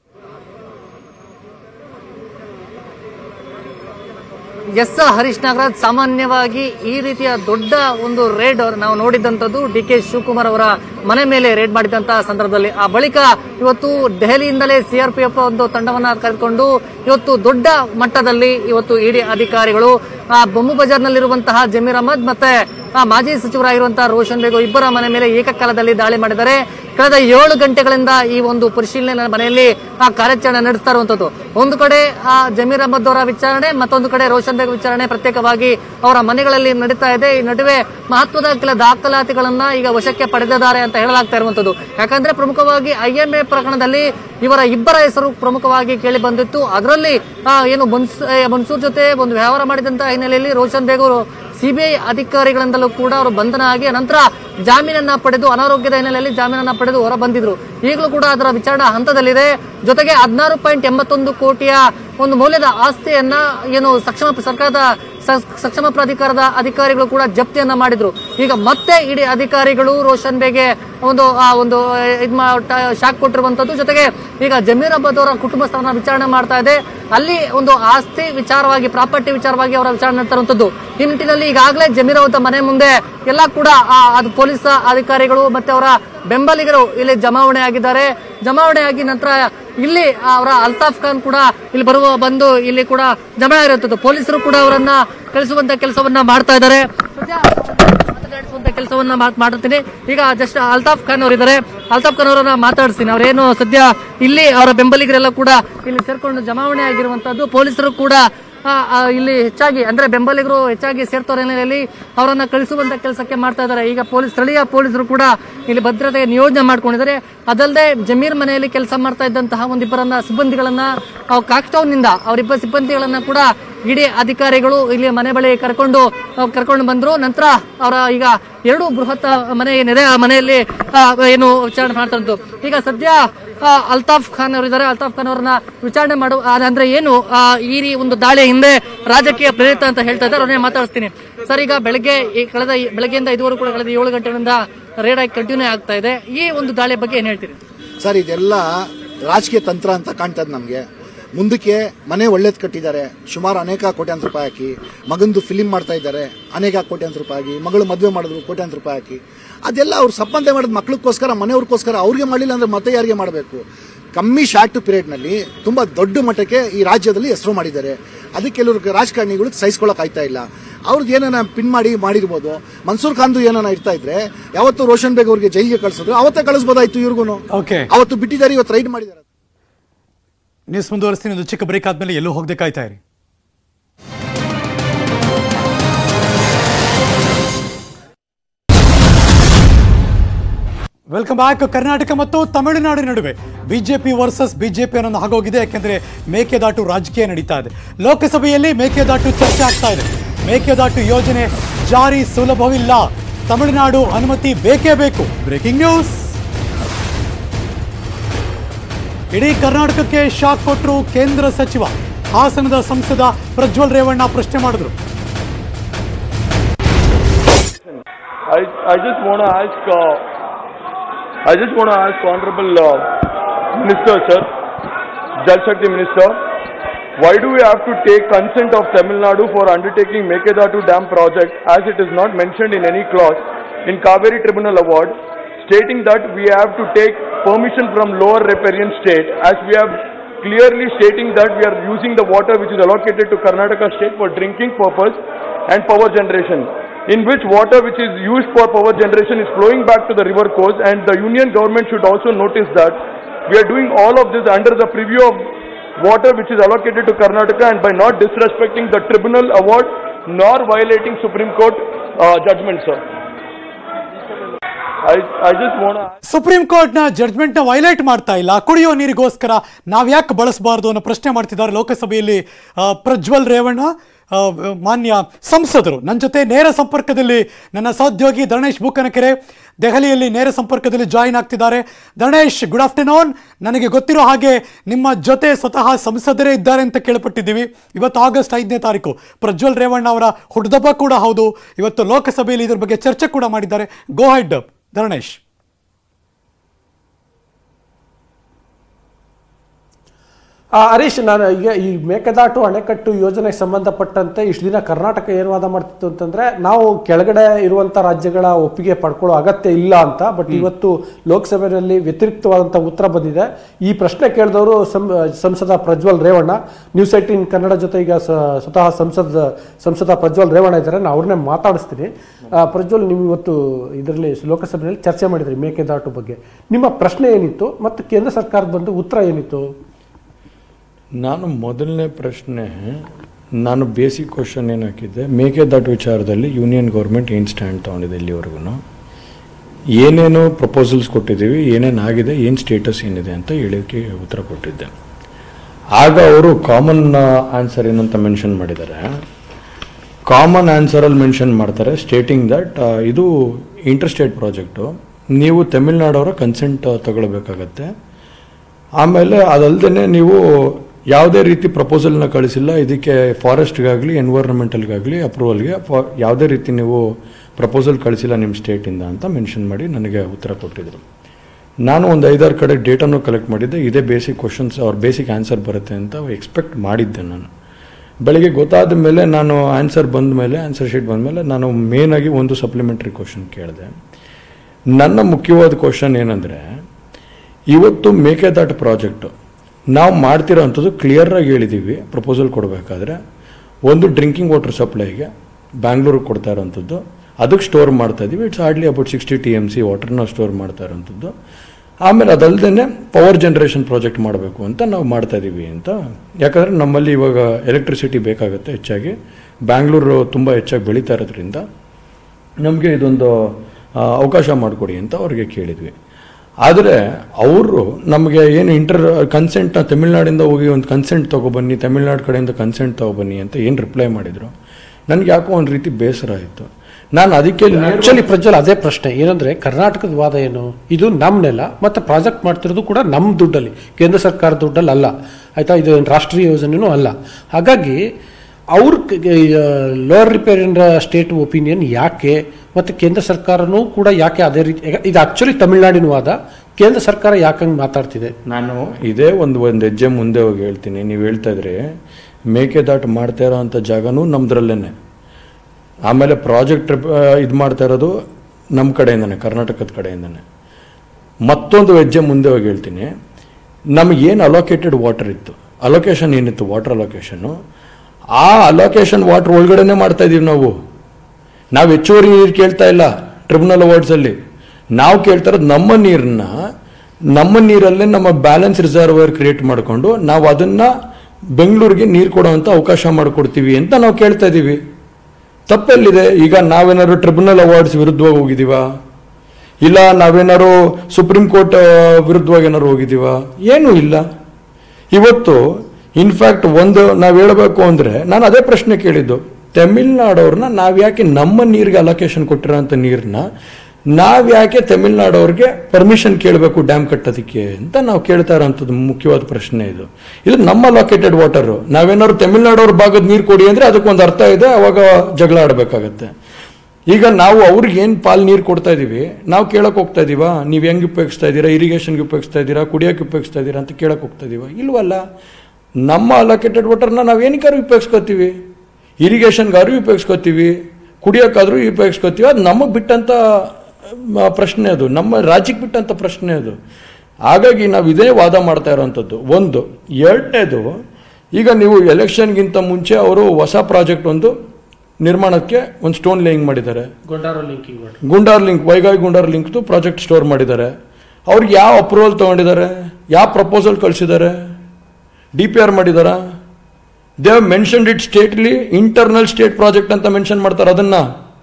ಎಸ್ ಹರೀಶ್ ನಾಗರಾಜ್ ಸಾಮಾನ್ಯವಾಗಿ ಈ ರೀತಿಯ ದೊಡ್ಡ ಒಂದು ರೇಡ್ ನಾವು ನೋಡಿದಂಥದ್ದು ಡಿ ಕೆ ಶಿವಕುಮಾರ್ ಅವರ ಮನೆ ಮೇಲೆ ರೇಡ್ ಮಾಡಿದಂತಹ ಸಂದರ್ಭದಲ್ಲಿ ಆ ಬಳಿಕ ಇವತ್ತು ದೆಹಲಿಯಿಂದಲೇ ಸಿಆರ್ಪಿಎಫ್ ಒಂದು ತಂಡವನ್ನ ಕರೆದುಕೊಂಡು ಇವತ್ತು ದೊಡ್ಡ ಮಟ್ಟದಲ್ಲಿ ಇವತ್ತು ಇಡಿ ಅಧಿಕಾರಿಗಳು ಆ ಬೊಂಬು ಬಜಾರ್ನಲ್ಲಿರುವಂತಹ ಜಮೀರ್ ಅಹಮದ್ ಮತ್ತೆ ಆ ಮಾಜಿ ಸಚಿವರಾಗಿರುವಂತಹ ರೋಷನ್ ಬೇಗು ಇಬ್ಬರ ಮನೆ ಮೇಲೆ ಏಕಕಾಲದಲ್ಲಿ ದಾಳಿ ಮಾಡಿದ್ದಾರೆ ಕಳೆದ ಏಳು ಗಂಟೆಗಳಿಂದ ಈ ಒಂದು ಪರಿಶೀಲನೆ ಮನೆಯಲ್ಲಿ ಆ ಕಾರ್ಯಾಚರಣೆ ನಡೆಸ್ತಾ ಇರುವಂತದ್ದು ಒಂದು ಕಡೆ ಆ ಜಮೀರ್ ಅಹಮದ್ ಅವರ ವಿಚಾರಣೆ ಮತ್ತೊಂದು ಕಡೆ ರೋಷನ್ ಬೇಗ್ ವಿಚಾರಣೆ ಪ್ರತ್ಯೇಕವಾಗಿ ಅವರ ಮನೆಗಳಲ್ಲಿ ನಡೀತಾ ಇದೆ ಈ ನಡುವೆ ಮಹತ್ವದ ಕೆಲ ದಾಖಲಾತಿಗಳನ್ನ ಈಗ ವಶಕ್ಕೆ ಪಡೆದಿದ್ದಾರೆ ಅಂತ ಹೇಳಲಾಗ್ತಾ ಇರುವಂತದ್ದು ಯಾಕಂದ್ರೆ ಪ್ರಮುಖವಾಗಿ ಐಎಂಎ ಪ್ರಕರಣದಲ್ಲಿ ಇವರ ಇಬ್ಬರ ಹೆಸರು ಪ್ರಮುಖವಾಗಿ ಕೇಳಿ ಬಂದಿತ್ತು ಅದರಲ್ಲಿ ಆ, ಏನು ಮನ್ಸ್ ಆ, ಮನ್ಸೂರ್ ಜೊತೆ ಒಂದು ವ್ಯವಹಾರ ಮಾಡಿದಂತಹ ಹಿನ್ನೆಲೆಯಲ್ಲಿ ರೋಷನ್ ಬೇಗ್ ಅವರು ಸಿಬಿಐ ಅಧಿಕಾರಿಗಳಿಂದಲೂ ಕೂಡ ಅವರು ಬಂಧನ ಆಗಿ ನಂತರ ಜಾಮೀನನ್ನ ಪಡೆದು ಅನಾರೋಗ್ಯದ ಹಿನ್ನೆಲೆಯಲ್ಲಿ ಜಾಮೀನನ್ನ ಪಡೆದು ಹೊರ ಬಂದಿದ್ರು ಈಗಲೂ ಕೂಡ ಅದರ ವಿಚಾರಣಾ ಹಂತದಲ್ಲಿದೆ ಜೊತೆಗೆ ಹದಿನಾರು ಪಾಯಿಂಟ್ ಎಂಬತ್ತೊಂದು ಕೋಟಿಯ ಒಂದು ಮೌಲ್ಯದ ಆಸ್ತಿಯನ್ನ ಏನು ಸಕ್ಷಮ ಸರ್ಕಾರದ ಸ- ಸಕ್ಷಮ ಪ್ರಾಧಿಕಾರದ ಅಧಿಕಾರಿಗಳು ಕೂಡ ಜಪ್ತಿಯನ್ನ ಮಾಡಿದ್ರು ಈಗ ಮತ್ತೆ ಇಡೀ ಅಧಿಕಾರಿಗಳು ರೋಷನ್ ಬೇಗೆ ಒಂದು ಆ ಒಂದು ಇದ್ ಮಾ- ಟ- ಶಾಕ್ ಕೊಟ್ಟಿರುವಂತದ್ದು ಜೊತೆಗೆ ಈಗ ಜಮೀರ್ ಅಹಮದ್ ಅವರ ಕುಟುಂಬಸ್ಥರನ್ನ ವಿಚಾರಣೆ ಮಾಡ್ತಾ ಇದೆ ಅಲ್ಲಿ ಒಂದು ಆಸ್ತಿ ವಿಚಾರವಾಗಿ ಪ್ರಾಪರ್ಟಿ ವಿಚಾರವಾಗಿ ಅವರ ವಿಚಾರಣೆ ನಡೆತಿರುವಂತದ್ದು ಈ ನಿಟ್ಟಿನಲ್ಲಿ ಈಗಾಗಲೇ ಜಮೀರ್ ಅವರ ಮನೆ ಮುಂದೆ ಎಲ್ಲ ಕೂಡ ಆ, ಅದು ಪೊಲೀಸ್ ಅಧಿಕಾರಿಗಳು ಮತ್ತೆ ಅವರ ಬೆಂಬಲಿಗರು ಇಲ್ಲಿ ಜಮಾವಣೆ ಆಗಿದ್ದಾರೆ ಜಮಾವಣೆ ಆಗಿ ನಂತರ ಇಲ್ಲಿ ಅವರ ಅಲ್ತಾಫ್ ಖಾನ್ ಕೂಡ ಇಲ್ಲಿ ಬರುವ ಬಂದು ಇಲ್ಲಿ ಕೂಡ ಜಮಾ ಇರುತ್ತದೆ ಪೊಲೀಸರು ಕೂಡ ಅವರನ್ನ ಕಳಿಸುವಂತ ಕೆಲಸವನ್ನ ಮಾಡ್ತಾ ಇದ್ದಾರೆ ಸದ್ಯ ಮಾತನಾಡಿಸುವಂತ ಕೆಲಸವನ್ನ ಮಾಡ್- ಮಾಡ್ತೀನಿ ಈಗ ಜಸ್ಟ್ ಅಲ್ತಾಫ್ ಖಾನ್ ಅವರು ಇದ್ದಾರೆ ಅಲ್ತಾಫ್ ಖಾನ್ ಅವರನ್ನ ಮಾತಾಡಿಸ್ತೀನಿ ಅವರೇನು ಸದ್ಯ ಇಲ್ಲಿ ಅವರ ಬೆಂಬಲಿಗರೆಲ್ಲ ಕೂಡ ಇಲ್ಲಿ ಸೇರ್ಕೊಂಡು ಜಮಾವಣೆ ಆಗಿರುವಂತದ್ದು ಪೊಲೀಸರು ಕೂಡ ಆ, ಆ, ಇಲ್ಲಿ ಹೆಚ್ಚಾಗಿ ಅಂದ್ರೆ ಬೆಂಬಲಿಗರು ಹೆಚ್ಚಾಗಿ ಸೇರ್ತಾರೆ ಹಿನ್ನೆಲೆಯಲ್ಲಿ ಅವರನ್ನ ಕಳಿಸುವಂತ ಕೆಲಸಕ್ಕೆ ಮಾಡ್ತಾ ಇದ್ದಾರೆ ಈಗ ಪೊಲೀಸ್ ಸ್ಥಳೀಯ ಪೊಲೀಸರು ಕೂಡ ಇಲ್ಲಿ ಭದ್ರತೆಗೆ ನಿಯೋಜನೆ ಮಾಡ್ಕೊಂಡಿದ್ದಾರೆ ಅದಲ್ಲದೆ ಜಮೀರ್ ಮನೆಯಲ್ಲಿ ಕೆಲಸ ಮಾಡ್ತಾ ಇದ್ದಂತಹ ಒಂದಿಬ್ಬರನ್ನ ಸಿಬ್ಬಂದಿಗಳನ್ನ ಕಾಕ್ಟೌನ್ ನಿಂದ ಅವರಿಬ್ಬರ ಸಿಬ್ಬಂದಿಗಳನ್ನ ಕೂಡ ಇಡೀ ಅಧಿಕಾರಿಗಳು ಇಲ್ಲಿ ಮನೆ ಬಳಿ ಕರ್ಕೊಂಡು ಆ, ಕರ್ಕೊಂಡು ಬಂದ್ರು ನಂತರ ಅವರ ಈಗ ಎರಡು ಬೃಹತ್ ಮನೆ ಏನಿದೆ ಆ ಮನೆಯಲ್ಲಿ ಆ, ಏನು ವಿಚಾರಣೆ ಮಾಡ್ತಾ ಇದ್ದು ಈಗ ಸದ್ಯ ಆ, ಅಲ್ತಾಫ್ ಖಾನ್ ಅವರು ಇದ್ದಾರೆ ಅಲ್ತಾಫ್ ಖಾನ್ ಅವರನ್ನ ವಿಚಾರಣೆ ಮಾಡು ಆ, ಅಂದ್ರೆ ಏನು ಆ, ಈ ರೀ ಒಂದು ದಾಳಿ ಹಿಂದೆ ರಾಜಕೀಯ ಪ್ರೇರಿತ ಅಂತ ಹೇಳ್ತಾ ಇದ್ದಾರೆ ಅವ್ರನ್ನೇ ಮಾತಾಡಿಸ್ತೀನಿ ಸರ್ ಈಗ ಬೆಳಗ್ಗೆ ಈ ಕಳೆದ ಈ- ಬೆಳಗ್ಗೆಯಿಂದ ಇದುವರೆಗೂ ಕೂಡ ಕಳೆದ ಏಳು ಗಂಟೆಗಳಿಂದ ರೇಡ್ ಆಗಿ ಕಂಟಿನ್ಯೂ ಆಗ್ತಾ ಇದೆ ಈ ಒಂದು ದಾಳಿ ಬಗ್ಗೆ ಏನ್ ಹೇಳ್ತೀರಿ ಸರ್ ಇದೆಲ್ಲ ರಾಜಕೀಯ ತಂತ್ರ ಅಂತ ಕಾಣ್ತದೆ ನಮಗೆ ಮುಂದಕ್ಕೆ ಮನೆ ಒಳ್ಳೇದು ಕಟ್ಟಿದ್ದಾರೆ ಸುಮಾರು ಅನೇಕ ಕೋಟ್ಯಾಂತರ ರೂಪಾಯಿ ಹಾಕಿ ಮಗಂದು ಫಿಲಿಂ ಮಾಡ್ತಾ ಇದ್ದಾರೆ ಅನೇಕ ಕೋಟ್ಯಾಂತರ ರೂಪಾಯಿ ಹಾಕಿ ಮಗಳು ಮದುವೆ ಮಾಡಿದ್ರು ಕೋಟ್ಯಾಂತರ ರೂಪಾಯಿ ಹಾಕಿ ಅದೆಲ್ಲ ಅವ್ರು ಸಪ್ಪಂತೆ ಮಾಡಿದ ಮಕ್ಳಿಗೋಸ್ಕರ ಮನೆಯವ್ರಿಗೋಸ್ಕರ ಅವ್ರಿಗೆ ಮಾಡಲಿಲ್ಲ ಅಂದ್ರೆ ಮತ್ತೆ ಯಾರಿಗೆ ಮಾಡಬೇಕು ಕಮ್ಮಿ ಶಾರ್ಟ್ ಪೀರಿಯಡ್ನಲ್ಲಿ ತುಂಬ ದೊಡ್ಡ ಮಟ್ಟಕ್ಕೆ ಈ ರಾಜ್ಯದಲ್ಲಿ ಹೆಸರು ಮಾಡಿದ್ದಾರೆ ಅದಕ್ಕೆ ಕೆಲವರು ರಾಜಕಾರಣಿಗಳು ಸಹಿಸ್ಕೊಳಕ್ ಆಯ್ತಾ ಇಲ್ಲ ಅವ್ರದ್ದು ಏನಾನ ಪಿನ್ ಮಾಡಿ ಮಾಡಿರ್ಬೋದು ಮನ್ಸೂರ್ ಖಾನ್ದು ಏನಾನ ಇರ್ತಾ ಇದ್ರೆ ಯಾವತ್ತು ರೋಷನ್ ಬೇಗ್ ಅವ್ರಿಗೆ ಜೈಲಿಗೆ ಕಳಿಸಿದ್ರು ಅವತ್ತೇ ಕಳಿಸ್ಬೋದಾಯ್ತು ಇವ್ರಿಗೂ ಓಕೆ ಅವತ್ತು ಬಿಟ್ಟಿದ್ದಾರೆ ಇವತ್ತು ರೈಡ್ ಮಾಡಿದ್ದಾರೆ ನ್ಯೂಸ್ ಮುಂದುವರಿಸ್ತೀನಿ ಒಂದು ಚಿಕ್ಕ ಬ್ರೇಕ್ ಆದ್ಮೇಲೆ ಎಲ್ಲೂ ಹೋಗದೆ ಕಾಯ್ತಾ ಇರಿ ವೆಲ್ಕಮ್ ಬ್ಯಾಕ್ ಕರ್ನಾಟಕ ಮತ್ತು ತಮಿಳುನಾಡು ನಡುವೆ ಬಿಜೆಪಿ ವರ್ಸಸ್ ಬಿಜೆಪಿ ಅನ್ನೋದು ಆಗೋಗಿದೆ ಯಾಕೆಂದ್ರೆ ಮೇಕೆದಾಟು ರಾಜಕೀಯ ನಡೀತಾ ಇದೆ ಲೋಕಸಭೆಯಲ್ಲಿ ಮೇಕೆದಾಟು ಚರ್ಚೆ ಆಗ್ತಾ ಇದೆ ಮೇಕೆದಾಟು ಯೋಜನೆ ಜಾರಿ ಸುಲಭವಿಲ್ಲ ತಮಿಳುನಾಡು ಅನುಮತಿ ಬೇಕೇ ಬೇಕು ಬ್ರೇಕಿಂಗ್ ನ್ಯೂಸ್ ಇಡೀ ಕರ್ನಾಟಕಕ್ಕೆ ಶಾಕ್ ಕೊಟ್ಟರು ಕೇಂದ್ರ ಸಚಿವ ಹಾಸನದ ಸಂಸದ ಪ್ರಜ್ವಲ್ ರೇವಣ್ಣ ಪ್ರಶ್ನೆ ಮಾಡಿದ್ರು I, I just want to ask, uh, I just want to ask Honorable uh, Minister, sir, Jal Shakti Minister, why do we have to take consent of Tamil Nadu for undertaking Mekedatu Dam project as it is not mentioned in any clause in Kaveri Tribunal Award stating that we have to take permission from lower riparian state as we have clearly stating that we are using the water which is allocated to Karnataka state for drinking purpose and power generation in which water which is used for power generation is flowing back to the river course and the union government should also notice that we are doing all of this under the preview of water which is allocated to Karnataka and by not disrespecting the tribunal award nor violating Supreme Court uh, judgment, sir. I, I just want to supreme ಕೋರ್ಟ್ನ ಜಡ್ಜ್ಮೆಂಟ್ನ violate ಮಾಡ್ತಾ ಇಲ್ಲ ಕುಡಿಯೋ ನೀರಿಗೋಸ್ಕರ ನಾವು ಯಾಕೆ ಬಳಸಬಾರ್ದು ಅನ್ನೋ ಪ್ರಶ್ನೆ ಮಾಡ್ತಿದ್ದಾರೆ ಲೋಕಸಭೆಯಲ್ಲಿ ಆ, ಪ್ರಜ್ವಲ್ ರೇವಣ್ಣ ಆ, ಮಾನ್ಯ ಸಂಸದರು ನನ್ನ ಜೊತೆ ನೇರ ಸಂಪರ್ಕದಲ್ಲಿ ನನ್ನ ಸಹೋದ್ಯೋಗಿ ಧರಣೇಶ್ ಬೂಕನಕೆರೆ ದೆಹಲಿಯಲ್ಲಿ ನೇರ ಸಂಪರ್ಕದಲ್ಲಿ ಜಾಯಿನ್ ಆಗ್ತಿದ್ದಾರೆ ಧರಣೇಶ್ ಗುಡ್ ಆಫ್ಟರ್ನೂನ್ ನನಗೆ ಗೊತ್ತಿರೋ ಹಾಗೆ ನಿಮ್ಮ ಜೊತೆ ಸ್ವತಃ ಸಂಸದರೇ ಇದ್ದಾರೆ ಅಂತ ಕೇಳ್ಪಟ್ಟಿದ್ದೀವಿ ಇವತ್ತು ಆಗಸ್ಟ್ ಐದನೇ ತಾರೀಕು ಪ್ರಜ್ವಲ್ ರೇವಣ್ಣ ಅವರ ಹುಟ್ಟದಬ್ಬ ಕೂಡ ಹೌದು ಇವತ್ತು ಲೋಕಸಭೆಯಲ್ಲಿ ಇದ್ರ ಬಗ್ಗೆ ಚರ್ಚೆ ಕೂಡ ಮಾಡಿದ್ದಾರೆ ಗೋ ಹೆಡ್ ಧರಣೇಶ್ ಆ, ಹರೀಶ್ ನಾನು ಈಗ ಈ ಮೇಕೆದಾಟು ಅಣೆಕಟ್ಟು ಯೋಜನೆಗೆ ಸಂಬಂಧಪಟ್ಟಂತೆ ಇಷ್ಟು ದಿನ ಕರ್ನಾಟಕ ಏನು ವಾದ ಮಾಡ್ತಿತ್ತು ಅಂತಂದ್ರೆ ನಾವು ಕೆಳಗಡೆ ಇರುವಂತ ರಾಜ್ಯಗಳ ಒಪ್ಪಿಗೆ ಪಡ್ಕೊಳ್ಳೋ ಅಗತ್ಯ ಇಲ್ಲ ಅಂತ ಬಟ್ ಇವತ್ತು ಲೋಕಸಭೆಯಲ್ಲಿ ವ್ಯತಿರಿಕ್ತವಾದಂಥ ಉತ್ತರ ಬಂದಿದೆ ಈ ಪ್ರಶ್ನೆ ಕೇಳಿದವರು ಸಂಸದ ಪ್ರಜ್ವಲ್ ರೇವಣ್ಣ ನ್ಯೂಸ್ ಏಟೀನ್ ಕನ್ನಡ ಜೊತೆ ಈಗ ಸ- ಸ್ವತಃ ಸಂಸದ ಸಂಸದ ಪ್ರಜ್ವಲ್ ರೇವಣ್ಣ ಇದ್ದಾರೆ ನಾನು ಅವ್ರನ್ನೇ ಮಾತಾಡಿಸ್ತೀನಿ ಆ, ಪ್ರಜ್ವಲ್ ನೀವು ಇವತ್ತು ಇದರಲ್ಲಿ ಲೋಕಸಭೆಯಲ್ಲಿ ಚರ್ಚೆ ಮಾಡಿದ್ರಿ ಮೇಕೆದಾಟು ಬಗ್ಗೆ ನಿಮ್ಮ ಪ್ರಶ್ನೆ ಏನಿತ್ತು ಮತ್ತು ಕೇಂದ್ರ ಸರ್ಕಾರದ ಬಂದು ಉತ್ತರ ಏನಿತ್ತು ನಾನು ಮೊದಲನೇ ಪ್ರಶ್ನೆ ನಾನು ಬೇಸಿಕ್ ಕ್ವಶನ್ ಏನು ಹಾಕಿದ್ದೆ ಮೇಕೆದಾಟು ವಿಚಾರದಲ್ಲಿ ಯೂನಿಯನ್ ಗೌರ್ಮೆಂಟ್ ಏನು ಸ್ಟ್ಯಾಂಡ್ ತೊಗೊಂಡಿದೆ ಇಲ್ಲಿವರೆಗೂ ಏನೇನು ಪ್ರಪೋಸಲ್ಸ್ ಕೊಟ್ಟಿದ್ದೀವಿ ಏನೇನು ಆಗಿದೆ ಏನು ಸ್ಟೇಟಸ್ ಏನಿದೆ ಅಂತ ಹೇಳೋಕ್ಕೆ ಉತ್ತರ ಕೊಟ್ಟಿದ್ದೆ ಆಗ ಅವರು ಕಾಮನ್ ಆನ್ಸರ್ ಏನಂತ ಮೆನ್ಷನ್ ಮಾಡಿದ್ದಾರೆ ಕಾಮನ್ ಆನ್ಸರಲ್ಲಿ ಮೆನ್ಷನ್ ಮಾಡ್ತಾರೆ ಸ್ಟೇಟಿಂಗ್ ದಟ್ ಇದು ಇಂಟರ್ ಸ್ಟೇಟ್ ಪ್ರಾಜೆಕ್ಟು ನೀವು ತಮಿಳ್ನಾಡವರ ಕನ್ಸೆಂಟ್ ತಗೊಳ್ಬೇಕಾಗತ್ತೆ ಆಮೇಲೆ ಅದಲ್ಲದೆ ನೀವು ಯಾವುದೇ ರೀತಿ ಪ್ರಪೋಸಲ್ನ ಕಳಿಸಿಲ್ಲ ಇದಕ್ಕೆ ಫಾರೆಸ್ಟ್ಗಾಗಲಿ ಎನ್ವೈರ್ಮೆಂಟಲ್ಗಾಗಲಿ ಅಪ್ರೂವಲ್ಗೆ ಫಾ- ಯಾವುದೇ ರೀತಿ ನೀವು ಪ್ರಪೋಸಲ್ ಕಳಿಸಿಲ್ಲ ನಿಮ್ಮ ಸ್ಟೇಟಿಂದ ಅಂತ ಮೆನ್ಷನ್ ಮಾಡಿ ನನಗೆ ಉತ್ತರ ಕೊಟ್ಟಿದ್ರು ನಾನು ಒಂದು ಐದಾರು ಕಡೆ ಡೇಟನ್ನು ಕಲೆಕ್ಟ್ ಮಾಡಿದ್ದೆ ಇದೇ ಬೇಸಿಕ್ ಕ್ವಶನ್ಸ್ ಅವ್ರ ಬೇಸಿಕ್ ಆನ್ಸರ್ ಬರುತ್ತೆ ಅಂತ ಎಕ್ಸ್ಪೆಕ್ಟ್ ಮಾಡಿದ್ದೆ ನಾನು ಬೆಳಗ್ಗೆ ಗೊತ್ತಾದ ಮೇಲೆ ನಾನು ಆನ್ಸರ್ ಬಂದ ಮೇಲೆ ಆನ್ಸರ್ ಶೀಟ್ ಬಂದ ಮೇಲೆ ನಾನು ಮೇನಾಗಿ ಒಂದು ಸಪ್ಲಿಮೆಂಟ್ರಿ ಕ್ವಶನ್ ಕೇಳಿದೆ ನನ್ನ ಮುಖ್ಯವಾದ ಕ್ವಶನ್ ಏನಂದರೆ ಇವತ್ತು ಮೇಕೆದಾಟು ಪ್ರಾಜೆಕ್ಟು ನಾವು ಮಾಡ್ತಿರೋ ಅಂಥದ್ದು ಕ್ಲಿಯರಾಗಿ ಹೇಳಿದ್ದೀವಿ ಪ್ರಪೋಸಲ್ ಕೊಡಬೇಕಾದ್ರೆ ಒಂದು ಡ್ರಿಂಕಿಂಗ್ ವಾಟರ್ ಸಪ್ಲೈಗೆ ಬ್ಯಾಂಗ್ಳೂರಿಗೆ ಕೊಡ್ತಾ ಇರೋಂಥದ್ದು ಅದಕ್ಕೆ ಸ್ಟೋರ್ ಮಾಡ್ತಾ ಇದ್ದೀವಿ it's hardly about sixty T M C ವಾಟರ್ನ ಸ್ಟೋರ್ ಮಾಡ್ತಾ ಇರೋಂಥದ್ದು ಆಮೇಲೆ ಅದಲ್ಲದೆ ಪವರ್ ಜನ್ರೇಷನ್ ಪ್ರಾಜೆಕ್ಟ್ ಮಾಡಬೇಕು ಅಂತ ನಾವು ಮಾಡ್ತಾ ಇದ್ದೀವಿ ಅಂತ ಯಾಕಂದರೆ ನಮ್ಮಲ್ಲಿ ಇವಾಗ ಎಲೆಕ್ಟ್ರಿಸಿಟಿ ಬೇಕಾಗುತ್ತೆ ಹೆಚ್ಚಾಗಿ ಬ್ಯಾಂಗ್ಳೂರು ತುಂಬ ಹೆಚ್ಚಾಗಿ ಬೆಳೀತಾ ಇರೋದ್ರಿಂದ ನಮಗೆ ಇದೊಂದು ಆ, ಅವಕಾಶ ಮಾಡಿಕೊಡಿ ಅಂತ ಅವ್ರಿಗೆ ಕೇಳಿದ್ವಿ ಆದರೆ ಅವರು ನಮಗೆ ಏನು ಇಂಟರ್ ಕನ್ಸೆಂಟ್ನ ತಮಿಳ್ನಾಡಿಂದ ಹೋಗಿ ಒಂದು ಕನ್ಸೆಂಟ್ ತೊಗೊಬನ್ನಿ ತಮಿಳ್ನಾಡು ಕಡೆಯಿಂದ ಕನ್ಸೆಂಟ್ ತೊಗೊಬನ್ನಿ ಅಂತ ಏನು ರಿಪ್ಲೈ ಮಾಡಿದರು ನನಗೆ ಯಾಕೋ ಒಂದು ರೀತಿ ಬೇಸರ ಆಯಿತು ನಾನು ಅದಕ್ಕೆ ಆಕ್ಚುಲಿ ಪ್ರಜ್ವಲ್ ಅದೇ ಪ್ರಶ್ನೆ ಏನಂದ್ರೆ ಕರ್ನಾಟಕದ ವಾದ ಏನು ಇದು ನಮ್ಮ ನೆಲ ಮತ್ತೆ ಪ್ರಾಜೆಕ್ಟ್ ಮಾಡ್ತಿರೋದು ಕೂಡ ನಮ್ಮ ದುಡ್ಡಲ್ಲಿ ಕೇಂದ್ರ ಸರ್ಕಾರದ ದುಡ್ಡಲ್ಲಿ ಅಲ್ಲ ಆಯ್ತಾ ಇದು ಏನ್ ರಾಷ್ಟ್ರೀಯ ಯೋಜನೆನೂ ಅಲ್ಲ ಹಾಗಾಗಿ ಅವ್ರ ಲೋವರ್ ರಿಪೇರಿಯನ್ ಸ್ಟೇಟ್ ಒಪಿನಿಯನ್ ಯಾಕೆ ಮತ್ತೆ ಕೇಂದ್ರ ಸರ್ಕಾರನೂ ಕೂಡ ಯಾಕೆ ಅದೇ ರೀತಿ ಇದು ಆಕ್ಚುಲಿ ತಮಿಳ್ನಾಡಿನ ವಾದ ಕೇಂದ್ರ ಸರ್ಕಾರ ಯಾಕಂಗೆ ಮಾತಾಡ್ತಿದೆ ನಾನು ಇದೇ ಒಂದು ಒಂದು ಹೆಜ್ಜೆ ಮುಂದೆ ಹೋಗಿ ಹೇಳ್ತೀನಿ ನೀವು ಹೇಳ್ತಾ ಇದ್ರಿ ಮೇಕೆದಾಟು ಮಾಡ್ತಾ ಇರೋ ಅಂಥ ಜಾಗನೂ ನಮ್ದ್ರಲ್ಲೇನೆ ಆಮೇಲೆ ಪ್ರಾಜೆಕ್ಟ್ ಇದು ಮಾಡ್ತಾ ಇರೋದು ನಮ್ಮ ಕಡೆಯಿಂದನೇ ಕರ್ನಾಟಕದ ಕಡೆಯಿಂದನೇ ಮತ್ತೊಂದು ಹೆಜ್ಜೆ ಮುಂದೆ ಹೋಗಿ ಹೇಳ್ತೀನಿ ನಮಗೇನು ಅಲೋಕೇಟೆಡ್ ವಾಟರ್ ಇತ್ತು ಅಲೋಕೇಶನ್ ಏನಿತ್ತು ವಾಟರ್ ಅಲೋಕೇಶನ್ನು ಆ ಅಲೋಕೇಶನ್ ವಾಟರ್ ಒಳಗಡೆನೆ ಮಾಡ್ತಾ ಇದೀವಿ ನಾವು ನಾವು ಹೆಚ್ಚುವರಿ ನೀರು ಕೇಳ್ತಾ ಇಲ್ಲ ಟ್ರಿಬ್ಯುನಲ್ ಅವಾರ್ಡ್ಸಲ್ಲಿ ನಾವು ಕೇಳ್ತಾ ಇರೋದು ನಮ್ಮ ನೀರನ್ನ ನಮ್ಮ ನೀರಲ್ಲೇ ನಮ್ಮ ಬ್ಯಾಲೆನ್ಸ್ ರಿಸರ್ವರ್ ಕ್ರಿಯೇಟ್ ಮಾಡಿಕೊಂಡು ನಾವು ಅದನ್ನ ಬೆಂಗಳೂರಿಗೆ ನೀರು ಕೊಡುವಂಥ ಅವಕಾಶ ಮಾಡಿಕೊಡ್ತೀವಿ ಅಂತ ನಾವು ಕೇಳ್ತಾ ಇದ್ದೀವಿ ತಪ್ಪೆಲ್ಲಿದೆ ಈಗ ನಾವೇನಾದ್ರು ಟ್ರಿಬ್ಯುನಲ್ ಅವಾರ್ಡ್ಸ್ ವಿರುದ್ಧವಾಗಿ ಹೋಗಿದ್ದೀವಾ ಇಲ್ಲ ನಾವೇನಾರು ಸುಪ್ರೀಂ ಕೋರ್ಟ್ ವಿರುದ್ಧವಾಗಿ ಏನಾದ್ರು ಹೋಗಿದ್ದೀವಾ ಏನೂ ಇಲ್ಲ ಇವತ್ತು ಇನ್ಫ್ಯಾಕ್ಟ್ ಒಂದು ನಾವು ಹೇಳಬೇಕು ಅಂದರೆ ನಾನು ಅದೇ ಪ್ರಶ್ನೆ ಕೇಳಿದ್ದು ತಮಿಳ್ನಾಡವ್ರನ್ನ ನಾವು ಯಾಕೆ ನಮ್ಮ ನೀರಿಗೆ ಅಲೋಕೇಶನ್ ಕೊಟ್ಟಿರೋಂಥ ನೀರನ್ನ ನಾವು ಯಾಕೆ ತಮಿಳ್ನಾಡವ್ರಿಗೆ ಪರ್ಮಿಷನ್ ಕೇಳಬೇಕು ಡ್ಯಾಮ್ ಕಟ್ಟೋದಕ್ಕೆ ಅಂತ ನಾವು ಕೇಳ್ತಾ ಇರೋಂಥದ್ದು ಮುಖ್ಯವಾದ ಪ್ರಶ್ನೆ ಇದು ಇದು ನಮ್ಮ ಅಲೋಕೇಟೆಡ್ ವಾಟರು ನಾವೇನಾದ್ರು ತಮಿಳ್ನಾಡವ್ರ ಭಾಗದ ನೀರು ಕೊಡಿ ಅಂದರೆ ಅದಕ್ಕೊಂದು ಅರ್ಥ ಇದೆ ಅವಾಗ ಜಗಳ ಆಡಬೇಕಾಗತ್ತೆ ಈಗ ನಾವು ಅವ್ರಿಗೆ ಏನು ಪಾಲ್ ನೀರು ಕೊಡ್ತಾ ಇದೀವಿ ನಾವು ಕೇಳಕ್ ಹೋಗ್ತಾ ಇದೀವಾ ನೀವು ಹೆಂಗೆ ಉಪಯೋಗಿಸ್ತಾ ಇದ್ದೀರಾ ಇರಿಗೇಷನ್ಗೆ ಉಪಯೋಗಿಸ್ತಾ ಇದ್ದೀರಾ ಕುಡಿಯೋಕೆ ಉಪಯೋಗಿಸ್ತಾ ಇದ್ದೀರಾ ಅಂತ ಕೇಳಕ್ ಹೋಗ್ತಾ ಇದೀವಾ ಇಲ್ವಲ್ಲ ನಮ್ಮ ಅಲೋಕೇಟೆಡ್ ವಾಟರ್ನ ನಾವು ಏನಕ್ಕಾದ್ರೂ ಉಪಯೋಗಿಸ್ಕೋತೀವಿ ಇರಿಗೇಷನ್ಗಾದ್ರೂ ಉಪಯೋಗಿಸ್ಕೋತೀವಿ ಕುಡಿಯೋಕ್ಕಾದ್ರೂ ಉಪಯೋಗಿಸ್ಕೋತೀವಿ ಅದು ನಮಗೆ ಬಿಟ್ಟಂತ ಮ, ಪ್ರಶ್ನೆ ಅದು ನಮ್ಮ ರಾಜ್ಯಕ್ಕೆ ಬಿಟ್ಟಂತ ಪ್ರಶ್ನೆ ಅದು ಹಾಗಾಗಿ ನಾವು ಇದೇ ವಾದ ಮಾಡ್ತಾ ಇರೋವಂಥದ್ದು ಒಂದು ಎರಡನೇದು ಈಗ ನೀವು ಎಲೆಕ್ಷನ್ಗಿಂತ ಮುಂಚೆ ಅವರು ಹೊಸ ಪ್ರಾಜೆಕ್ಟ್ ಒಂದು ನಿರ್ಮಾಣಕ್ಕೆ ಒಂದು ಸ್ಟೋನ್ ಲೇಯಿಂಗ್ ಮಾಡಿದ್ದಾರೆ ಗೊಂಡಾರೋ ಲಿಂಕಿಂಗ್ ಗುಂಡಾರ್ ಲಿಂಕ್ ವೈಗಾಯ್ ಗುಂಡಾರ್ ಲಿಂಕ್ದು ಪ್ರಾಜೆಕ್ಟ್ ಸ್ಟೋರ್ ಮಾಡಿದ್ದಾರೆ ಅವ್ರಿಗೆ ಯಾವ ಅಪ್ರೂವಲ್ ತೊಗೊಂಡಿದ್ದಾರೆ ಯಾವ ಪ್ರಪೋಸಲ್ ಕಳಿಸಿದ್ದಾರೆ ಡಿ ಪಿ ಆರ್ ಮಾಡಿದಾರಾ they have mentioned it stately internal state project ಅಂತ ಮೆನ್ಷನ್ ಮಾಡ್ತಾರೆ ಅದನ್ನ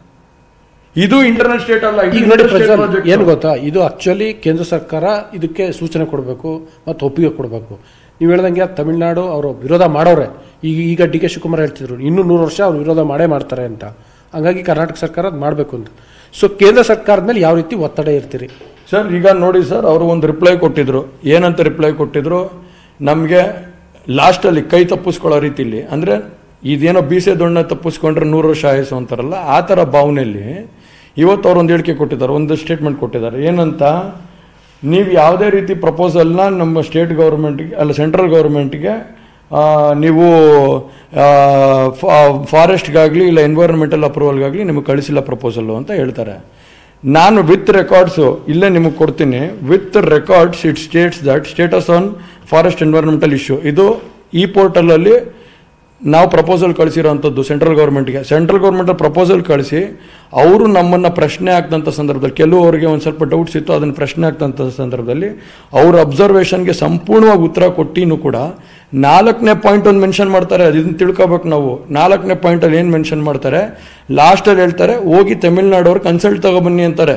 ಇದು ಇಂಟರ್ನಲ್ ಸ್ಟೇಟ್ ಅಲ್ಲ ಈಗ ನೋಡಿ ಪ್ರಜ್ವಲ್ ಏನು ಗೊತ್ತಾ ಇದು ಆಕ್ಚುಲಿ ಕೇಂದ್ರ ಸರ್ಕಾರ ಇದಕ್ಕೆ ಸೂಚನೆ ಕೊಡಬೇಕು ಮತ್ತು ಒಪ್ಪಿಗೆ ಕೊಡಬೇಕು ನೀವು ಹೇಳ್ದಂಗೆ ತಮಿಳ್ನಾಡು ಅವರು ವಿರೋಧ ಮಾಡೋರೆ ಈಗ ಈಗ ಡಿ ಕೆ ಶಿವಕುಮಾರ್ ಹೇಳ್ತಿದ್ರು ಇನ್ನೂ ನೂರು ವರ್ಷ ಅವ್ರು ವಿರೋಧ ಮಾಡೇ ಮಾಡ್ತಾರೆ ಅಂತ ಹಂಗಾಗಿ ಕರ್ನಾಟಕ ಸರ್ಕಾರ ಅದು ಮಾಡಬೇಕು ಅಂತ ಸೊ ಕೇಂದ್ರ ಸರ್ಕಾರದ ಮೇಲೆ ಯಾವ ರೀತಿ ಒತ್ತಡ ಇರ್ತೀರಿ ಸರ್ ಈಗ ನೋಡಿ ಸರ್ ಅವರು ಒಂದು ರಿಪ್ಲೈ ಕೊಟ್ಟಿದ್ರು ಏನಂತ ರಿಪ್ಲೈ ಕೊಟ್ಟಿದ್ರು ನಮಗೆ ಲಾಸ್ಟಲ್ಲಿ ಕೈ ತಪ್ಪಿಸ್ಕೊಳ್ಳೋ ರೀತಿಲಿ ಅಂದರೆ ಇದೇನೋ ಬೀಸೆ ದೊಣ್ಣ ತಪ್ಪಿಸ್ಕೊಂಡ್ರೆ ನೂರು ವರ್ಷ ಆಯಸ್ಸು ಅಂತಾರಲ್ಲ ಆ ಥರ ಭಾವನೆಯಲ್ಲಿ ಇವತ್ತು ಅವ್ರು ಒಂದು ಹೇಳಿಕೆ ಕೊಟ್ಟಿದ್ದಾರೆ ಒಂದು ಸ್ಟೇಟ್ಮೆಂಟ್ ಕೊಟ್ಟಿದ್ದಾರೆ ಏನಂತ ನೀವು ಯಾವುದೇ ರೀತಿ ಪ್ರಪೋಸಲ್ನ ನಮ್ಮ ಸ್ಟೇಟ್ ಗೌರ್ಮೆಂಟ್ಗೆ ಅಲ್ಲ ಸೆಂಟ್ರಲ್ ಗೌರ್ಮೆಂಟ್ಗೆ ನೀವು ಫಾರೆಸ್ಟ್ಗಾಗಲಿ ಇಲ್ಲ ಎನ್ವೈರನ್ಮೆಂಟಲ್ ಅಪ್ರೂವಲ್ಗಾಗಲಿ ನಿಮಗೆ ಕಳಿಸಿಲ್ಲ ಪ್ರಪೋಸಲ್ಲು ಅಂತ ಹೇಳ್ತಾರೆ ನಾನು ವಿತ್ ರೆಕಾರ್ಡ್ಸು ಇಲ್ಲೇ ನಿಮಗೆ ಕೊಡ್ತೀನಿ with records it states that status on forest environmental issue ಇದು ಈ ಪೋರ್ಟಲಲ್ಲಿ ನಾವು ಪ್ರಪೋಸಲ್ ಕಳಿಸಿರೋಂಥದ್ದು ಸೆಂಟ್ರಲ್ ಗೌರ್ಮೆಂಟ್ಗೆ ಸೆಂಟ್ರಲ್ ಗೌರ್ಮೆಂಟ್ ಪ್ರಪೋಸಲ್ ಕಳಿಸಿ ಅವರು ನಮ್ಮನ್ನು ಪ್ರಶ್ನೆ ಆಗ್ತಂಥ ಸಂದರ್ಭದಲ್ಲಿ ಕೆಲವರಿಗೆ ಒಂದು ಸ್ವಲ್ಪ ಡೌಟ್ಸ್ ಇತ್ತು ಅದನ್ನು ಪ್ರಶ್ನೆ ಆಗ್ತಂಥ ಸಂದರ್ಭದಲ್ಲಿ ಅವ್ರ ಅಬ್ಸರ್ವೇಷನ್ಗೆ ಸಂಪೂರ್ಣವಾಗಿ ಉತ್ತರ ಕೊಟ್ಟಿನೂ ಕೂಡ ನಾಲ್ಕನೇ ಪಾಯಿಂಟ್ ಒಂದು ಮೆನ್ಷನ್ ಮಾಡ್ತಾರೆ ಅದನ್ನ ತಿಳ್ಕೊಬೇಕು ನಾವು ನಾಲ್ಕನೇ ಪಾಯಿಂಟಲ್ಲಿ ಏನು ಮೆನ್ಷನ್ ಮಾಡ್ತಾರೆ ಲಾಸ್ಟಲ್ಲಿ ಹೇಳ್ತಾರೆ ಹೋಗಿ ತಮಿಳ್ನಾಡವ್ರು ಕನ್ಸಲ್ಟ್ ತಗೊಬನ್ನಿ ಅಂತಾರೆ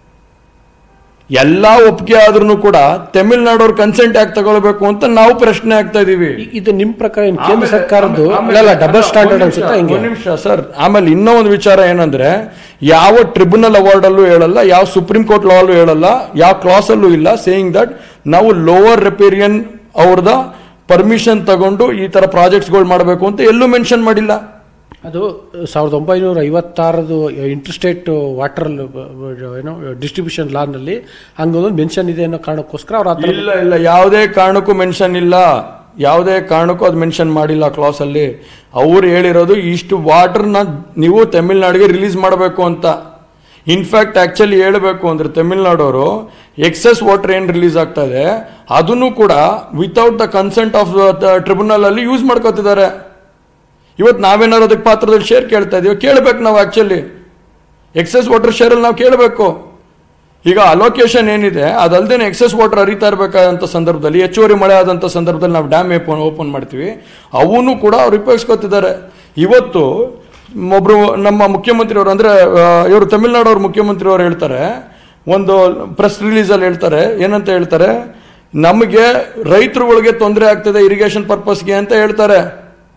ಎಲ್ಲ ಒಪ್ಪಿಗೆ ಆದ್ರೂ ಕೂಡ ತಮಿಳ್ನಾಡವ್ರ ಕನ್ಸೆಂಟ್ ಯಾಕೆ ತಗೊಳ್ಬೇಕು ಅಂತ ನಾವು ಪ್ರಶ್ನೆ ಆಗ್ತಾ ಇದೀವಿ ಇದು ನಿಮ್ಮ ಪ್ರಕಾರ ಏನ್ ಕೇಂದ್ರ ಆಮೇಲೆ- ಸರ್ಕಾರದ್ದು ಆಮೇಲೆ- ಅಲ್ಲ ಡಬಲ್ ಸ್ಟ್ಯಾಂಡರ್ಡ್ ಒಂದ್ ಅನ್ಸುತ್ತಾ ನಿಮಿಷ, ಹಿಂಗೆ ಒಂದ್ ನಿಮಿಷ ಸರ್ ಆಮೇಲೆ ಇನ್ನೂ ಒಂದು ವಿಚಾರ ಏನಂದ್ರೆ ಯಾವ ಟ್ರಿಬ್ಯುನಲ್ ಅವಾರ್ಡ್ ಅಲ್ಲೂ ಹೇಳಲ್ಲ ಯಾವ ಸುಪ್ರೀಂ ಕೋರ್ಟ್ ಲಾ ಅಲ್ಲೂ ಹೇಳಲ್ಲ ಯಾವ ಕ್ಲಾಸ್ ಅಲ್ಲೂ ಇಲ್ಲ ಸೇಯಿಂಗ್ ದಟ್ ನಾವು ಲೋವರ್ ರೆಪೇರಿಯನ್ ಅವ್ರದ ಪರ್ಮಿಷನ್ ತಗೊಂಡು ಈ ತರ ಪ್ರಾಜೆಕ್ಟ್ಸ್ಗಳು ಮಾಡಬೇಕು ಅಂತ ಎಲ್ಲೂ ಮೆನ್ಷನ್ ಮಾಡಿಲ್ಲ ಅದು ಸಾವಿರದ ಒಂಬೈನೂರ ಐವತ್ತಾರದು ಇಂಟರ್ಸ್ಟೇಟ್ ವಾಟರ್ ಏನೋ ಡಿಸ್ಟ್ರಿಬ್ಯೂಷನ್ ಲಾನಲ್ಲಿ ಹಂಗೊಂದು ಮೆನ್ಷನ್ ಇದೆ ಅನ್ನೋ ಕಾರಣಕ್ಕೋಸ್ಕರ ಅವ್ರು ಆ ಥರ ಇಲ್ಲ ಇಲ್ಲ ಯಾವುದೇ ಕಾರಣಕ್ಕೂ ಮೆನ್ಷನ್ ಇಲ್ಲ ಯಾವುದೇ ಕಾರಣಕ್ಕೂ ಅದು ಮೆನ್ಷನ್ ಮಾಡಿಲ್ಲ ಕ್ಲಾಸ್ ಅಲ್ಲಿ ಅವ್ರು ಹೇಳಿರೋದು ಇಷ್ಟು ವಾಟರ್ನ ನೀವು ತಮಿಳ್ನಾಡಿಗೆ ರಿಲೀಸ್ ಮಾಡಬೇಕು ಅಂತ ಇನ್ಫ್ಯಾಕ್ಟ್ ಆಕ್ಚುಲಿ ಹೇಳಬೇಕು ಅಂದ್ರೆ ತಮಿಳ್ನಾಡವರು ಎಕ್ಸೆಸ್ ವಾಟರ್ ಏನು ರಿಲೀಸ್ ಆಗ್ತಾ ಇದೆ ಅದನ್ನು ಕೂಡ without the consent of tribunal ಅಲ್ಲಿ ಯೂಸ್ ಮಾಡ್ಕೋತಿದ್ದಾರೆ ಇವತ್ತು ನಾವೇನಾದ್ರು ಅದಕ್ಕೆ ಪಾತ್ರದಲ್ಲಿ ಶೇರ್ ಕೇಳ್ತಾ ಇದೀವಿ ಕೇಳಬೇಕು ನಾವು ಆಕ್ಚುಲಿ ಎಕ್ಸೆಸ್ ವಾಟರ್ ಶೇರಲ್ಲಿ ನಾವು ಕೇಳಬೇಕು ಈಗ ಅಲೋಕೇಶನ್ ಏನಿದೆ ಅದಲ್ದೇ ಎಕ್ಸೆಸ್ ವಾಟರ್ ಹರಿತಾ ಇರಬೇಕಾದಂಥ ಸಂದರ್ಭದಲ್ಲಿ ಹೆಚ್ಚುವರಿ ಮಳೆ ಆದಂಥ ಸಂದರ್ಭದಲ್ಲಿ ನಾವು ಡ್ಯಾಮ್ ಓಪನ್ ಓಪನ್ ಮಾಡ್ತೀವಿ ಅವನು ಕೂಡ ಅವ್ರು ಉಪಯೋಗಿಸ್ಕೊತಿದ್ದಾರೆ ಇವತ್ತು ಒಬ್ರು ನಮ್ಮ ಮುಖ್ಯಮಂತ್ರಿಯವರು ಅಂದರೆ ಇವರು ತಮಿಳ್ನಾಡವ್ರ ಮುಖ್ಯಮಂತ್ರಿಯವರು ಹೇಳ್ತಾರೆ ಒಂದು ಪ್ರೆಸ್ ರಿಲೀಸಲ್ಲಿ ಹೇಳ್ತಾರೆ ಏನಂತ ಹೇಳ್ತಾರೆ ನಮಗೆ ರೈತರುಗಳಿಗೆ ತೊಂದರೆ ಆಗ್ತದೆ ಇರಿಗೇಷನ್ ಪರ್ಪಸ್ಗೆ ಅಂತ ಹೇಳ್ತಾರೆ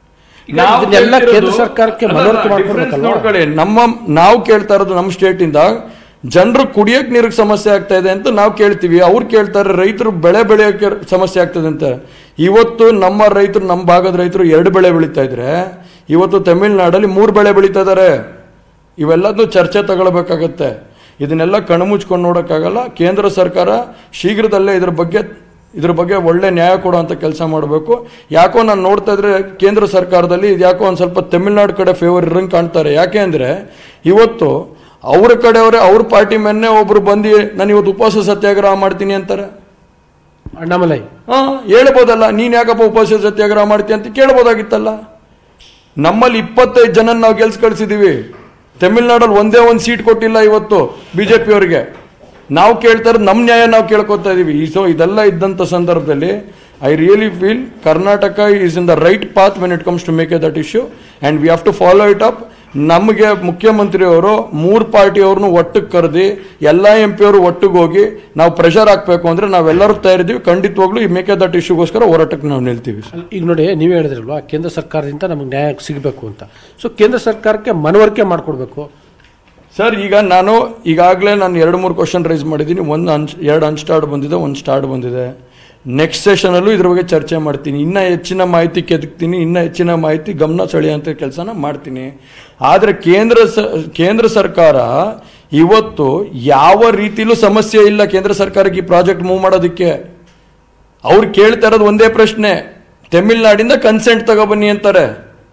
ಈಗ ನಾವು ಇದನ್ನೆಲ್ಲ ಕೇಳ್ತಿರೋದು- ಕೇಂದ್ರ ಸರ್ಕಾರಕ್ಕೆ ಅಲ್ಲ, ಮನವರಿಕೆ difference ಮಾಡ್ಕೊಡ್ಬೇಕಲ್ವಾ? ನೋಡ್ಕೊಳ್ಳಿ ನಮ್ಮ ನಾವು ಕೇಳ್ತಾ ಇರೋದು ನಮ್ಮ ಸ್ಟೇಟ್ ಇಂದ ಜನರು ಕುಡಿಯಕ್ ನೀರಿಗೆ ಸಮಸ್ಯೆ ಆಗ್ತಾ ಇದೆ ಅಂತ ನಾವು ಕೇಳ್ತೀವಿ ಅವ್ರು ಕೇಳ್ತಾರೆ ರೈತರು ಬೆಳೆ ಬೆಳೆಯೋಕೆ ಸಮಸ್ಯೆ ಆಗ್ತದೆ ಅಂತ ಇವತ್ತು ನಮ್ಮ ರೈತರು ನಮ್ಮ ಭಾಗದ ರೈತರು ಎರಡು ಬೆಳೆ ಬೆಳೀತಾ ಇದ್ರೆ ಇವತ್ತು ತಮಿಳ್ನಾಡಲ್ಲಿ ಮೂರು ಬೆಳೆ ಬೆಳೀತಾ ಇದ್ದಾರೆ ಇವೆಲ್ಲದನ್ನು ಚರ್ಚೆ ತಗೊಳ್ಬೇಕಾಗತ್ತೆ ಇದನ್ನೆಲ್ಲ ಕಣ್ಮುಚ್ಕೊಂಡು ನೋಡೋಕ್ಕಾಗಲ್ಲ ಕೇಂದ್ರ ಸರ್ಕಾರ ಶೀಘ್ರದಲ್ಲೇ ಇದ್ರ ಬಗ್ಗೆ ಇದ್ರ ಬಗ್ಗೆ ಒಳ್ಳೆ ನ್ಯಾಯ ಕೊಡುವಂಥ ಕೆಲಸ ಮಾಡಬೇಕು ಯಾಕೋ ನಾನು ನೋಡ್ತಾ ಇದ್ರೆ ಕೇಂದ್ರ ಸರ್ಕಾರದಲ್ಲಿ ಇದು ಯಾಕೋ ಒಂದು ಸ್ವಲ್ಪ ತಮಿಳ್ನಾಡು ಕಡೆ ಫೇವರ್ ಇರಂಗೆ ಕಾಣ್ತಾರೆ ಯಾಕೆ ಅಂದರೆ ಇವತ್ತು ಅವ್ರ ಕಡೆಯವರೇ ಅವ್ರ ಪಾರ್ಟಿ ಮೇನೆ ಒಬ್ರು ಬಂದು ನಾನು ಇವತ್ತು ಉಪವಾಸ ಸತ್ಯಾಗ್ರಹ ಮಾಡ್ತೀನಿ ಅಂತಾರೆ ಅಣ್ಣಾಮಲೈ ಹಾ ಹೇಳ್ಬೋದಲ್ಲ ನೀನ್ ಯಾಕಪ್ಪ ಉಪವಾಸ ಸತ್ಯಾಗ್ರಹ ಮಾಡ್ತೀಯ ಅಂತ ಕೇಳ್ಬೋದಾಗಿತ್ತಲ್ಲ ನಮ್ಮಲ್ಲಿ ಇಪ್ಪತ್ತೈದು ಜನ ನಾವು ಗೆಲ್ಸ್ ಕಳ್ಸಿದೀವಿ ತಮಿಳ್ನಾಡಲ್ಲಿ ಒಂದೇ ಒಂದು ಸೀಟ್ ಕೊಟ್ಟಿಲ್ಲ ಇವತ್ತು ಬಿಜೆಪಿ ಅವರಿಗೆ ನಾವು ಕೇಳ್ತಾ ಇರೋದು ನಮ್ಮ ನ್ಯಾಯ ನಾವು ಕೇಳ್ಕೊತಾ ಇದೀವಿ ಈ ಸೊ ಇದೆಲ್ಲ ಇದ್ದಂಥ ಸಂದರ್ಭದಲ್ಲಿ I really feel Karnataka is in the right path when it comes to make a that issue and we have to follow it up ನಮಗೆ ಮುಖ್ಯಮಂತ್ರಿಯವರು ಮೂರು ಪಾರ್ಟಿಯವ್ರನ್ನು ಒಟ್ಟಿಗೆ ಕರೆದಿ ಎಲ್ಲ ಎಂ ಪಿ ಅವರು ಒಟ್ಟಿಗೆ ಹೋಗಿ ನಾವು ಪ್ರೆಷರ್ ಹಾಕಬೇಕು ಅಂದರೆ ನಾವೆಲ್ಲರೂ ತಯಾರಿದ್ದೀವಿ ಖಂಡಿತವಾಗ್ಲೂ ಈ ಮೇಕೆ ದಟ್ ಇಶ್ಯೂಗೋಸ್ಕರ ಹೋರಾಟಕ್ಕೆ ನಾವು ನಿಲ್ತೀವಿ ಸರ್ ಈಗ ನೋಡಿ ನೀವೇ ಹೇಳಿದ್ರಲ್ವಾ ಕೇಂದ್ರ ಸರ್ಕಾರದಿಂದ ನಮಗೆ ನ್ಯಾಯ ಸಿಗಬೇಕು ಅಂತ ಸೊ ಕೇಂದ್ರ ಸರ್ಕಾರಕ್ಕೆ ಮನವರಿಕೆ ಮಾಡಿಕೊಡ್ಬೇಕು ಸರ್ ಈಗ ನಾನು ಈಗಾಗಲೇ ನಾನು ಎರಡು ಮೂರು ಕ್ವಶನ್ ರೈಸ್ ಮಾಡಿದ್ದೀನಿ ಒಂದು ಅನ್ ಎರಡು ಅನ್ಸ್ಟಾರ್ಡ್ ಬಂದಿದೆ ಒಂದು ಸ್ಟಾರ್ಟ್ ಬಂದಿದೆ ನೆಕ್ಸ್ಟ್ ಸೆಷನಲ್ಲೂ ಇದ್ರ ಬಗ್ಗೆ ಚರ್ಚೆ ಮಾಡ್ತೀನಿ ಇನ್ನೂ ಹೆಚ್ಚಿನ ಮಾಹಿತಿ ಕೆದಕ್ತೀನಿ ಇನ್ನೂ ಹೆಚ್ಚಿನ ಮಾಹಿತಿ ಗಮನ ಸೆಳೆಯುವಂಥ ಕೆಲಸನ ಮಾಡ್ತೀನಿ ಆದರೆ ಕೇಂದ್ರ ಸ ಕೇಂದ್ರ ಸರ್ಕಾರ ಇವತ್ತು ಯಾವ ರೀತಿಲೂ ಸಮಸ್ಯೆ ಇಲ್ಲ ಕೇಂದ್ರ ಸರ್ಕಾರಕ್ಕೆ ಈ ಪ್ರಾಜೆಕ್ಟ್ ಮೂವ್ ಮಾಡೋದಕ್ಕೆ ಅವ್ರು ಕೇಳ್ತಾ ಇರೋದು ಒಂದೇ ಪ್ರಶ್ನೆ ತಮಿಳ್ನಾಡಿಂದ ಕನ್ಸೆಂಟ್ ತಗೊಬನ್ನಿ ಅಂತಾರೆ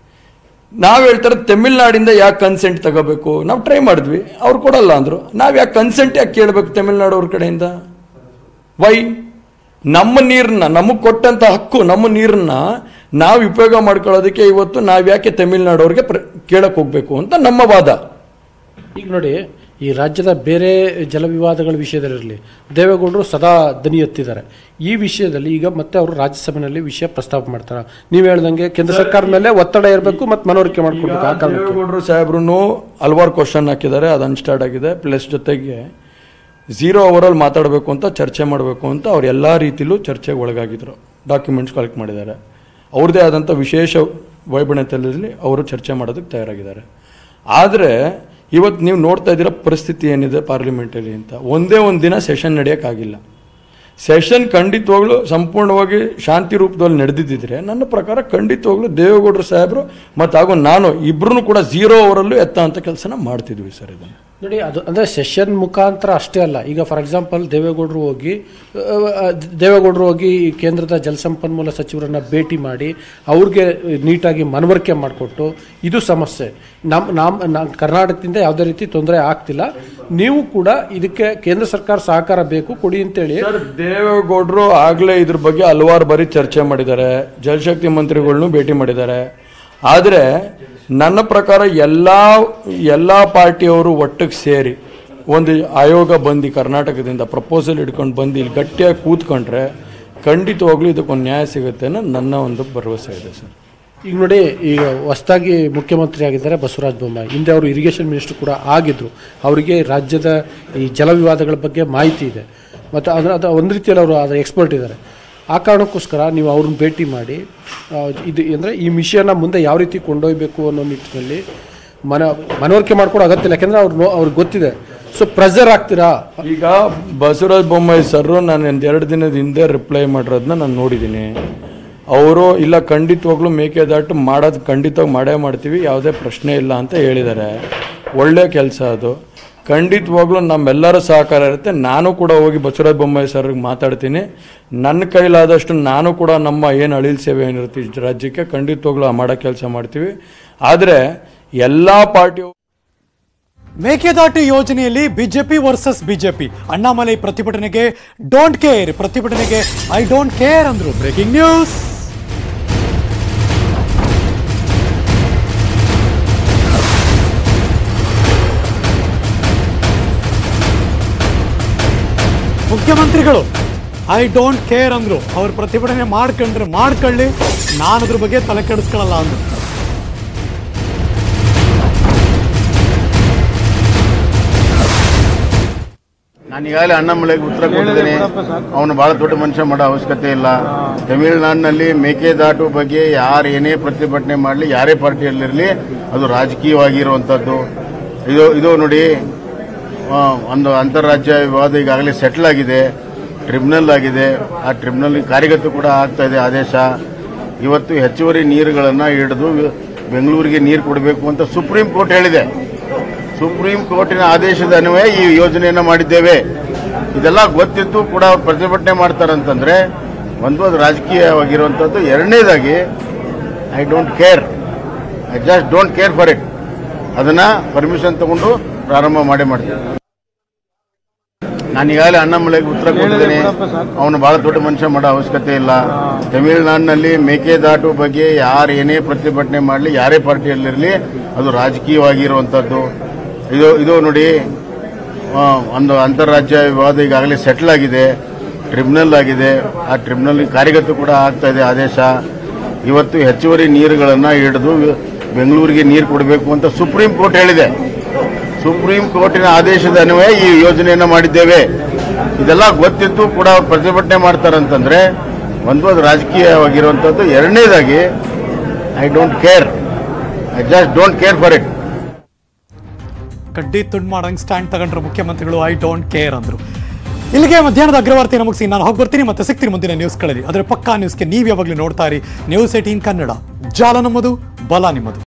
ನಾವು ಹೇಳ್ತಾರೆ ತಮಿಳ್ನಾಡಿಂದ ಯಾಕೆ ಕನ್ಸೆಂಟ್ ತಗೋಬೇಕು ನಾವು ಟ್ರೈ ಮಾಡಿದ್ವಿ ಅವ್ರು ಕೊಡಲ್ಲ ಅಂದ್ರು ನಾವು ಯಾಕೆ ಕನ್ಸೆಂಟ್ ಯಾಕೆ ಕೇಳಬೇಕು ತಮಿಳ್ನಾಡು ಅವ್ರ ಕಡೆಯಿಂದ ವೈ ನಮ್ಮ ನೀರನ್ನ ನಮಗೆ ಕೊಟ್ಟಂತ ಹಕ್ಕು ನಮ್ಮ ನೀರನ್ನ ನಾವು ಉಪಯೋಗ ಮಾಡ್ಕೊಳ್ಳೋದಕ್ಕೆ ಇವತ್ತು ನಾವು ಯಾಕೆ ತಮಿಳ್ನಾಡು ಅವ್ರಿಗೆ ಪ್ರ ಕೇಳಕ್ ಹೋಗ್ಬೇಕು ಅಂತ ನಮ್ಮ ವಾದ ಈಗ ನೋಡಿ ಈ ರಾಜ್ಯದ ಬೇರೆ ಜಲವಿವಾದಗಳ ವಿಷಯದಲ್ಲಿರಲಿ ದೇವೇಗೌಡರು ಸದಾ ದನಿ ಎತ್ತಿದ್ದಾರೆ ಈ ವಿಷಯದಲ್ಲಿ ಈಗ ಮತ್ತೆ ಅವರು ರಾಜ್ಯಸಭೆಯಲ್ಲಿ ವಿಷಯ ಪ್ರಸ್ತಾಪ ಮಾಡ್ತಾರೆ ನೀವು ಹೇಳ್ದಂಗೆ ಕೇಂದ್ರ ಸರ್ಕಾರದ ಮೇಲೆ ಒತ್ತಡ ಇರಬೇಕು ಮತ್ತು ಮನವರಿಕೆ ಮಾಡ್ಕೊಡ್ಬೇಕು ಆ ಕಾರಣಕ್ಕೆ ದೇವೇಗೌಡರು ಸಾಹೇಬ್ರು ಹಲವಾರು ಕ್ವಶನ್ ಹಾಕಿದ್ದಾರೆ ಅದು ಅನ್ಸ್ಟಾರ್ಟ್ ಆಗಿದೆ ಪ್ಲಸ್ ಜೊತೆಗೆ ಝೀರೋ ಅವರಲ್ಲಿ ಮಾತಾಡಬೇಕು ಅಂತ ಚರ್ಚೆ ಮಾಡಬೇಕು ಅಂತ ಅವ್ರು ಎಲ್ಲ ರೀತಿಲೂ ಚರ್ಚೆಗೆ ಒಳಗಾಗಿದ್ರು ಡಾಕ್ಯುಮೆಂಟ್ಸ್ ಕಲೆಕ್ಟ್ ಮಾಡಿದ್ದಾರೆ ಅವ್ರದ್ದೇ ಆದಂಥ ವಿಶೇಷ ವೈಬಣತೆಯಲ್ಲಿ ಅವರು ಚರ್ಚೆ ಮಾಡೋದಕ್ಕೆ ತಯಾರಾಗಿದ್ದಾರೆ ಆದರೆ ಇವತ್ತು ನೀವು ನೋಡ್ತಾ ಇದ್ದೀರ ಪರಿಸ್ಥಿತಿ ಏನಿದೆ ಪಾರ್ಲಿಮೆಂಟಲ್ಲಿ ಅಂತ ಒಂದೇ ಒಂದು ದಿನ ಸೆಷನ್ ನಡೆಯೋಕ್ಕಾಗಿಲ್ಲ ಸೆಷನ್ ಖಂಡಿತವಾಗ್ಲೂ ಸಂಪೂರ್ಣವಾಗಿ ಶಾಂತಿ ರೂಪದಲ್ಲಿ ನಡೆದಿದ್ದಿದ್ರೆ ನನ್ನ ಪ್ರಕಾರ ಖಂಡಿತವಾಗ್ಲೂ ದೇವೇಗೌಡರು ಸಾಹೇಬರು ಮತ್ತು ಹಾಗೂ ನಾನು ಇಬ್ಬರೂ ಕೂಡ ಝೀರೋ ಅವರಲ್ಲೂ ಎತ್ತ ಅಂತ ಕೆಲಸನ ಮಾಡ್ತಿದ್ವಿ ಸರ್ ಇದನ್ನು ನೋಡಿ ಅದು ಅಂದರೆ ಸೆಷನ್ ಮುಖಾಂತರ ಅಷ್ಟೇ ಅಲ್ಲ ಈಗ ಫಾರ್ ಎಕ್ಸಾಂಪಲ್ ದೇವೇಗೌಡರು ಹೋಗಿ ಆ, ಆ, ದೇವೇಗೌಡರು ಹೋಗಿ ಈ ಕೇಂದ್ರದ ಜಲಸಂಪನ್ಮೂಲ ಸಚಿವರನ್ನ ಭೇಟಿ ಮಾಡಿ ಅವ್ರಿಗೆ ನೀಟಾಗಿ ಮನವರಿಕೆ ಮಾಡಿಕೊಟ್ಟು ಇದು ಸಮಸ್ಯೆ ನಮ್ಮ ನಮ್ಮ ನಮ್ಮ ಕರ್ನಾಟಕದಿಂದ ಯಾವುದೇ ರೀತಿ ತೊಂದರೆ ಆಗ್ತಿಲ್ಲ ನೀವು ಕೂಡ ಇದಕ್ಕೆ ಕೇಂದ್ರ ಸರ್ಕಾರ ಸಹಕಾರ ಬೇಕು ಕೊಡಿ ಅಂತೇಳಿ ಸರ್ ದೇವೇಗೌಡರು ಆಗಲೇ ಇದ್ರ ಬಗ್ಗೆ ಹಲವಾರು ಬಾರಿ ಚರ್ಚೆ ಮಾಡಿದ್ದಾರೆ ಜಲಶಕ್ತಿ ಮಂತ್ರಿಗಳ್ನು ಭೇಟಿ ಮಾಡಿದ್ದಾರೆ ಆದರೆ ನನ್ನ ಪ್ರಕಾರ ಎಲ್ಲ ಎಲ್ಲ ಪಾರ್ಟಿಯವರು ಒಟ್ಟಿಗೆ ಸೇರಿ ಒಂದು ಆಯೋಗ ಬಂದು ಕರ್ನಾಟಕದಿಂದ ಪ್ರಪೋಸಲ್ ಹಿಡ್ಕೊಂಡು ಬಂದು ಇಲ್ಲಿ ಗಟ್ಟಿಯಾಗಿ ಕೂತ್ಕೊಂಡ್ರೆ ಖಂಡಿತವಾಗ್ಲೂ ಇದಕ್ಕೊಂದು ನ್ಯಾಯ ಸಿಗುತ್ತೆ ಅನ್ನೋ ನನ್ನ ಒಂದು ಭರವಸೆ ಇದೆ ಸರ್ ಈಗ ನೋಡಿ ಈಗ ಹೊಸದಾಗಿ ಮುಖ್ಯಮಂತ್ರಿ ಆಗಿದ್ದಾರೆ ಬಸವರಾಜ ಬೊಮ್ಮಾಯಿ ಹಿಂದೆ ಅವರು ಇರಿಗೇಷನ್ ಮಿನಿಸ್ಟರ್ ಕೂಡ ಆಗಿದ್ರು ಅವರಿಗೆ ರಾಜ್ಯದ ಈ ಜಲವಿವಾದಗಳ ಬಗ್ಗೆ ಮಾಹಿತಿ ಇದೆ ಮತ್ತು ಅದರ ಅದು ಒಂದು ರೀತಿಯಲ್ಲಿ ಅವರು ಅದರ ಎಕ್ಸ್ಪರ್ಟ್ ಇದ್ದಾರೆ ಆ ಕಾರಣಕ್ಕೋಸ್ಕರ ನೀವು ಅವ್ರನ್ನ ಭೇಟಿ ಮಾಡಿ ಆ, ಇದು ಅಂದರೆ ಈ ವಿಷಯನ ಮುಂದೆ ಯಾವ ರೀತಿ ಕೊಂಡೊಯ್ಬೇಕು ಅನ್ನೋ ನಿಟ್ಟಿನಲ್ಲಿ ಮನ ಮನವರಿಕೆ ಮಾಡ್ಕೊಡೋ ಅಗತ್ಯ ಇಲ್ಲ ಯಾಕೆಂದರೆ ಅವ್ರು ನೋ- ಅವ್ರಿಗೆ ಗೊತ್ತಿದೆ ಸೊ ಪ್ರೆಸರ್ ಆಗ್ತೀರಾ ಈಗ ಬಸವರಾಜ ಬೊಮ್ಮಾಯಿ ಸರ್ ನಾನು ಒಂದು ಎರಡು ದಿನದ ಹಿಂದೆ ರಿಪ್ಲೈ ಮಾಡಿರೋದನ್ನ ನಾನು ನೋಡಿದ್ದೀನಿ ಅವರು ಇಲ್ಲ ಖಂಡಿತವಾಗ್ಲೂ ಮೇಕೆದಾಟು ಮಾಡೋದು ಖಂಡಿತವಾಗಿ ಮಾಡೇ ಮಾಡ್ತೀವಿ ಯಾವುದೇ ಪ್ರಶ್ನೆ ಇಲ್ಲ ಅಂತ ಹೇಳಿದ್ದಾರೆ ಒಳ್ಳೆ ಕೆಲಸ ಅದು ಖಂಡಿತವಾಗ್ಲೂ ನಮ್ಮೆಲ್ಲರ ಸಹಕಾರ ಇರುತ್ತೆ ನಾನು ಕೂಡ ಹೋಗಿ ಬಸವರಾಜ ಬೊಮ್ಮಾಯಿ ಸರ್ಗೆ ಮಾತಾಡ್ತೀನಿ ನನ್ನ ಕೈಲಾದಷ್ಟು ನಾನು ಕೂಡ ನಮ್ಮ ಏನು ಅಳಿಲ್ ಸೇವೆ ಏನಿರುತ್ತೆ ಈ ರಾಜ್ಯಕ್ಕೆ ಖಂಡಿತವಾಗ್ಲೂ ಆ ಮಾಡೋ ಕೆಲಸ ಮಾಡ್ತೀವಿ ಆದರೆ ಎಲ್ಲ ಪಾರ್ಟಿ ಮೇಕೆದಾಟು ಯೋಜನೆಯಲ್ಲಿ ಬಿಜೆಪಿ ವರ್ಸಸ್ ಬಿಜೆಪಿ ಅಣ್ಣಾಮಲೈ ಪ್ರತಿಭಟನೆಗೆ ಡೋಂಟ್ ಕೇರ್ ಪ್ರತಿಭಟನೆಗೆ ಐ ಡೋಂಟ್ ಕೇರ್ ಅಂದ್ರು ಬ್ರೇಕಿಂಗ್ ನ್ಯೂಸ್ ಮುಖ್ಯಮಂತ್ರಿಗಳು ಐ ಡೋಂಟ್ ಕೇರ್ ಅಂದ್ರು ಅವ್ರ ಪ್ರತಿಭಟನೆ ಮಾಡ್ಕೊಂಡ್ರೆ ಮಾಡ್ಕೊಳ್ಳಿ ನಾನು ಅದ್ರ ಬಗ್ಗೆ ತಲೆ ಕೆಡಿಸ್ಕೊಳ್ಳಲ್ಲ ಅಂದ್ರು ನಾನು ಈಗಾಗಲೇ ಅಣ್ಣಾಮಲೈಗೆ ಉತ್ತರ ಕೊಟ್ಟಿದ್ದೇನೆ ಅವನು ಬಹಳ ದೊಡ್ಡ ಮನುಷ್ಯ ಮಾಡೋ ಅವಶ್ಯಕತೆ ಇಲ್ಲ ತಮಿಳುನಾಡಿನಲ್ಲಿ ಮೇಕೆದಾಟು ಬಗ್ಗೆ ಯಾರು ಏನೇ ಪ್ರತಿಭಟನೆ ಮಾಡಲಿ ಯಾರೇ ಪಾರ್ಟಿಯಲ್ಲಿರಲಿ ಅದು ರಾಜಕೀಯವಾಗಿರುವಂಥದ್ದು ಇದು ಇದು ನೋಡಿ ಆ, ಒಂದು ಅಂತಾರಾಜ್ಯ ವಿವಾದ ಈಗಾಗಲೇ ಸೆಟ್ಲ್ ಆಗಿದೆ ಟ್ರಿಬ್ಯುನಲ್ ಆಗಿದೆ ಆ ಟ್ರಿಬ್ಯುನಲ್ ಕಾರ್ಯಗತ ಕೂಡ ಆಗ್ತಾ ಇದೆ ಆದೇಶ ಇವತ್ತು ಹೆಚ್ಚುವರಿ ನೀರುಗಳನ್ನು ಹಿಡಿದು ಬೆಂಗಳೂರಿಗೆ ನೀರು ಕೊಡಬೇಕು ಅಂತ ಸುಪ್ರೀಂ ಕೋರ್ಟ್ ಹೇಳಿದೆ ಸುಪ್ರೀಂ ಕೋರ್ಟಿನ ಆದೇಶದ ಅನ್ವಯ ಈ ಯೋಜನೆಯನ್ನು ಮಾಡಿದ್ದೇವೆ ಇದೆಲ್ಲ ಗೊತ್ತಿದ್ದು ಕೂಡ ಅವ್ರು ಪ್ರತಿಭಟನೆ ಮಾಡ್ತಾರಂತಂದ್ರೆ ಒಂದು ಅದು ರಾಜಕೀಯವಾಗಿರುವಂಥದ್ದು ಎರಡನೇದಾಗಿ I don't care I just don't care for it ಅದನ್ನ ಪರ್ಮಿಷನ್ ತಗೊಂಡು ಪ್ರಾರಂಭ ಮಾಡೇ ಮಾಡ್ತೀವಿ ನಾನು ಈಗಾಗಲೇ ಅಣ್ಣಾಮಲೈಗೆ ಉತ್ತರ ಕೊಟ್ಟಿದ್ದೇನೆ ಅವನು ಬಹಳ ದೊಡ್ಡ ಮನುಷ್ಯ ಮಾಡೋ ಅವಶ್ಯಕತೆ ಇಲ್ಲ ತಮಿಳುನಾಡಿನಲ್ಲಿ ಮೇಕೆದಾಟು ಬಗ್ಗೆ ಯಾರು ಏನೇ ಪ್ರತಿಭಟನೆ ಮಾಡಲಿ ಯಾರೇ ಪಾರ್ಟಿಯಲ್ಲಿರಲಿ ಅದು ರಾಜಕೀಯವಾಗಿರುವಂಥದ್ದು ಇದು ಇದು ನೋಡಿ ಆ, ಒಂದು ಅಂತಾರಾಜ್ಯ ವಿವಾದ ಈಗಾಗಲೇ ಸೆಟ್ಲ್ ಆಗಿದೆ ಟ್ರಿಬ್ಯುನಲ್ ಆಗಿದೆ ಆ ಟ್ರಿಬ್ಯುನಲ್ ಕಾರ್ಯಗತ ಕೂಡ ಆಗ್ತಾ ಇದೆ ಆದೇಶ ಇವತ್ತು ಹೆಚ್ಚುವರಿ ನೀರುಗಳನ್ನು ಹಿಡಿದು ಬೆಂಗಳೂರಿಗೆ ನೀರು ಕೊಡಬೇಕು ಅಂತ ಸುಪ್ರೀಂ ಕೋರ್ಟ್ ಹೇಳಿದೆ ಸುಪ್ರೀಂ ಕೋರ್ಟಿನ ಆದೇಶದ ಅನ್ವಯ ಈ ಯೋಜನೆಯನ್ನು ಮಾಡಿದ್ದೇವೆ ಇದೆಲ್ಲ ಗೊತ್ತಿದ್ದು ಕೂಡ ಅವ್ರು ಪ್ರತಿಭಟನೆ ಮಾಡ್ತಾರಂತಂದ್ರೆ ಒಂದು ಅದು ರಾಜಕೀಯವಾಗಿರುವಂಥದ್ದು ಎರಡನೇದಾಗಿ I don't care I just don't care for it ಕಡ್ಡಿ ತುಂಡು ಮಾಡಂಗ್ ಸ್ಟ್ಯಾಂಡ್ ತಗೊಂಡ್ರು ಮುಖ್ಯಮಂತ್ರಿಗಳು ಐ ಡೋಂಟ್ ಕೇರ್ ಅಂದ್ರು ಇಲ್ಲಿಗೆ ಮಧ್ಯಾಹ್ನದ ಅಗ್ರವಾರ್ತೆಯನ್ನು ಮುಗಿಸಿ ನಾನು ಹೋಗಿ ಬರ್ತೀನಿ ಮತ್ತೆ ಸಿಗ್ತೀನಿ ಮುಂದಿನ ನ್ಯೂಸ್ಗಳಲ್ಲಿ ಅದರ ಪಕ್ಕಾ ನ್ಯೂಸ್ಗೆ ನೀವು ಯಾವಾಗಲೂ ನೋಡ್ತಾ ಇರಿ ನ್ಯೂಸ್ ಏಟೀನ್ ಕನ್ನಡ ಜಾಲ ನಮ್ಮದು ಬಲ ನಿಮ್ಮದು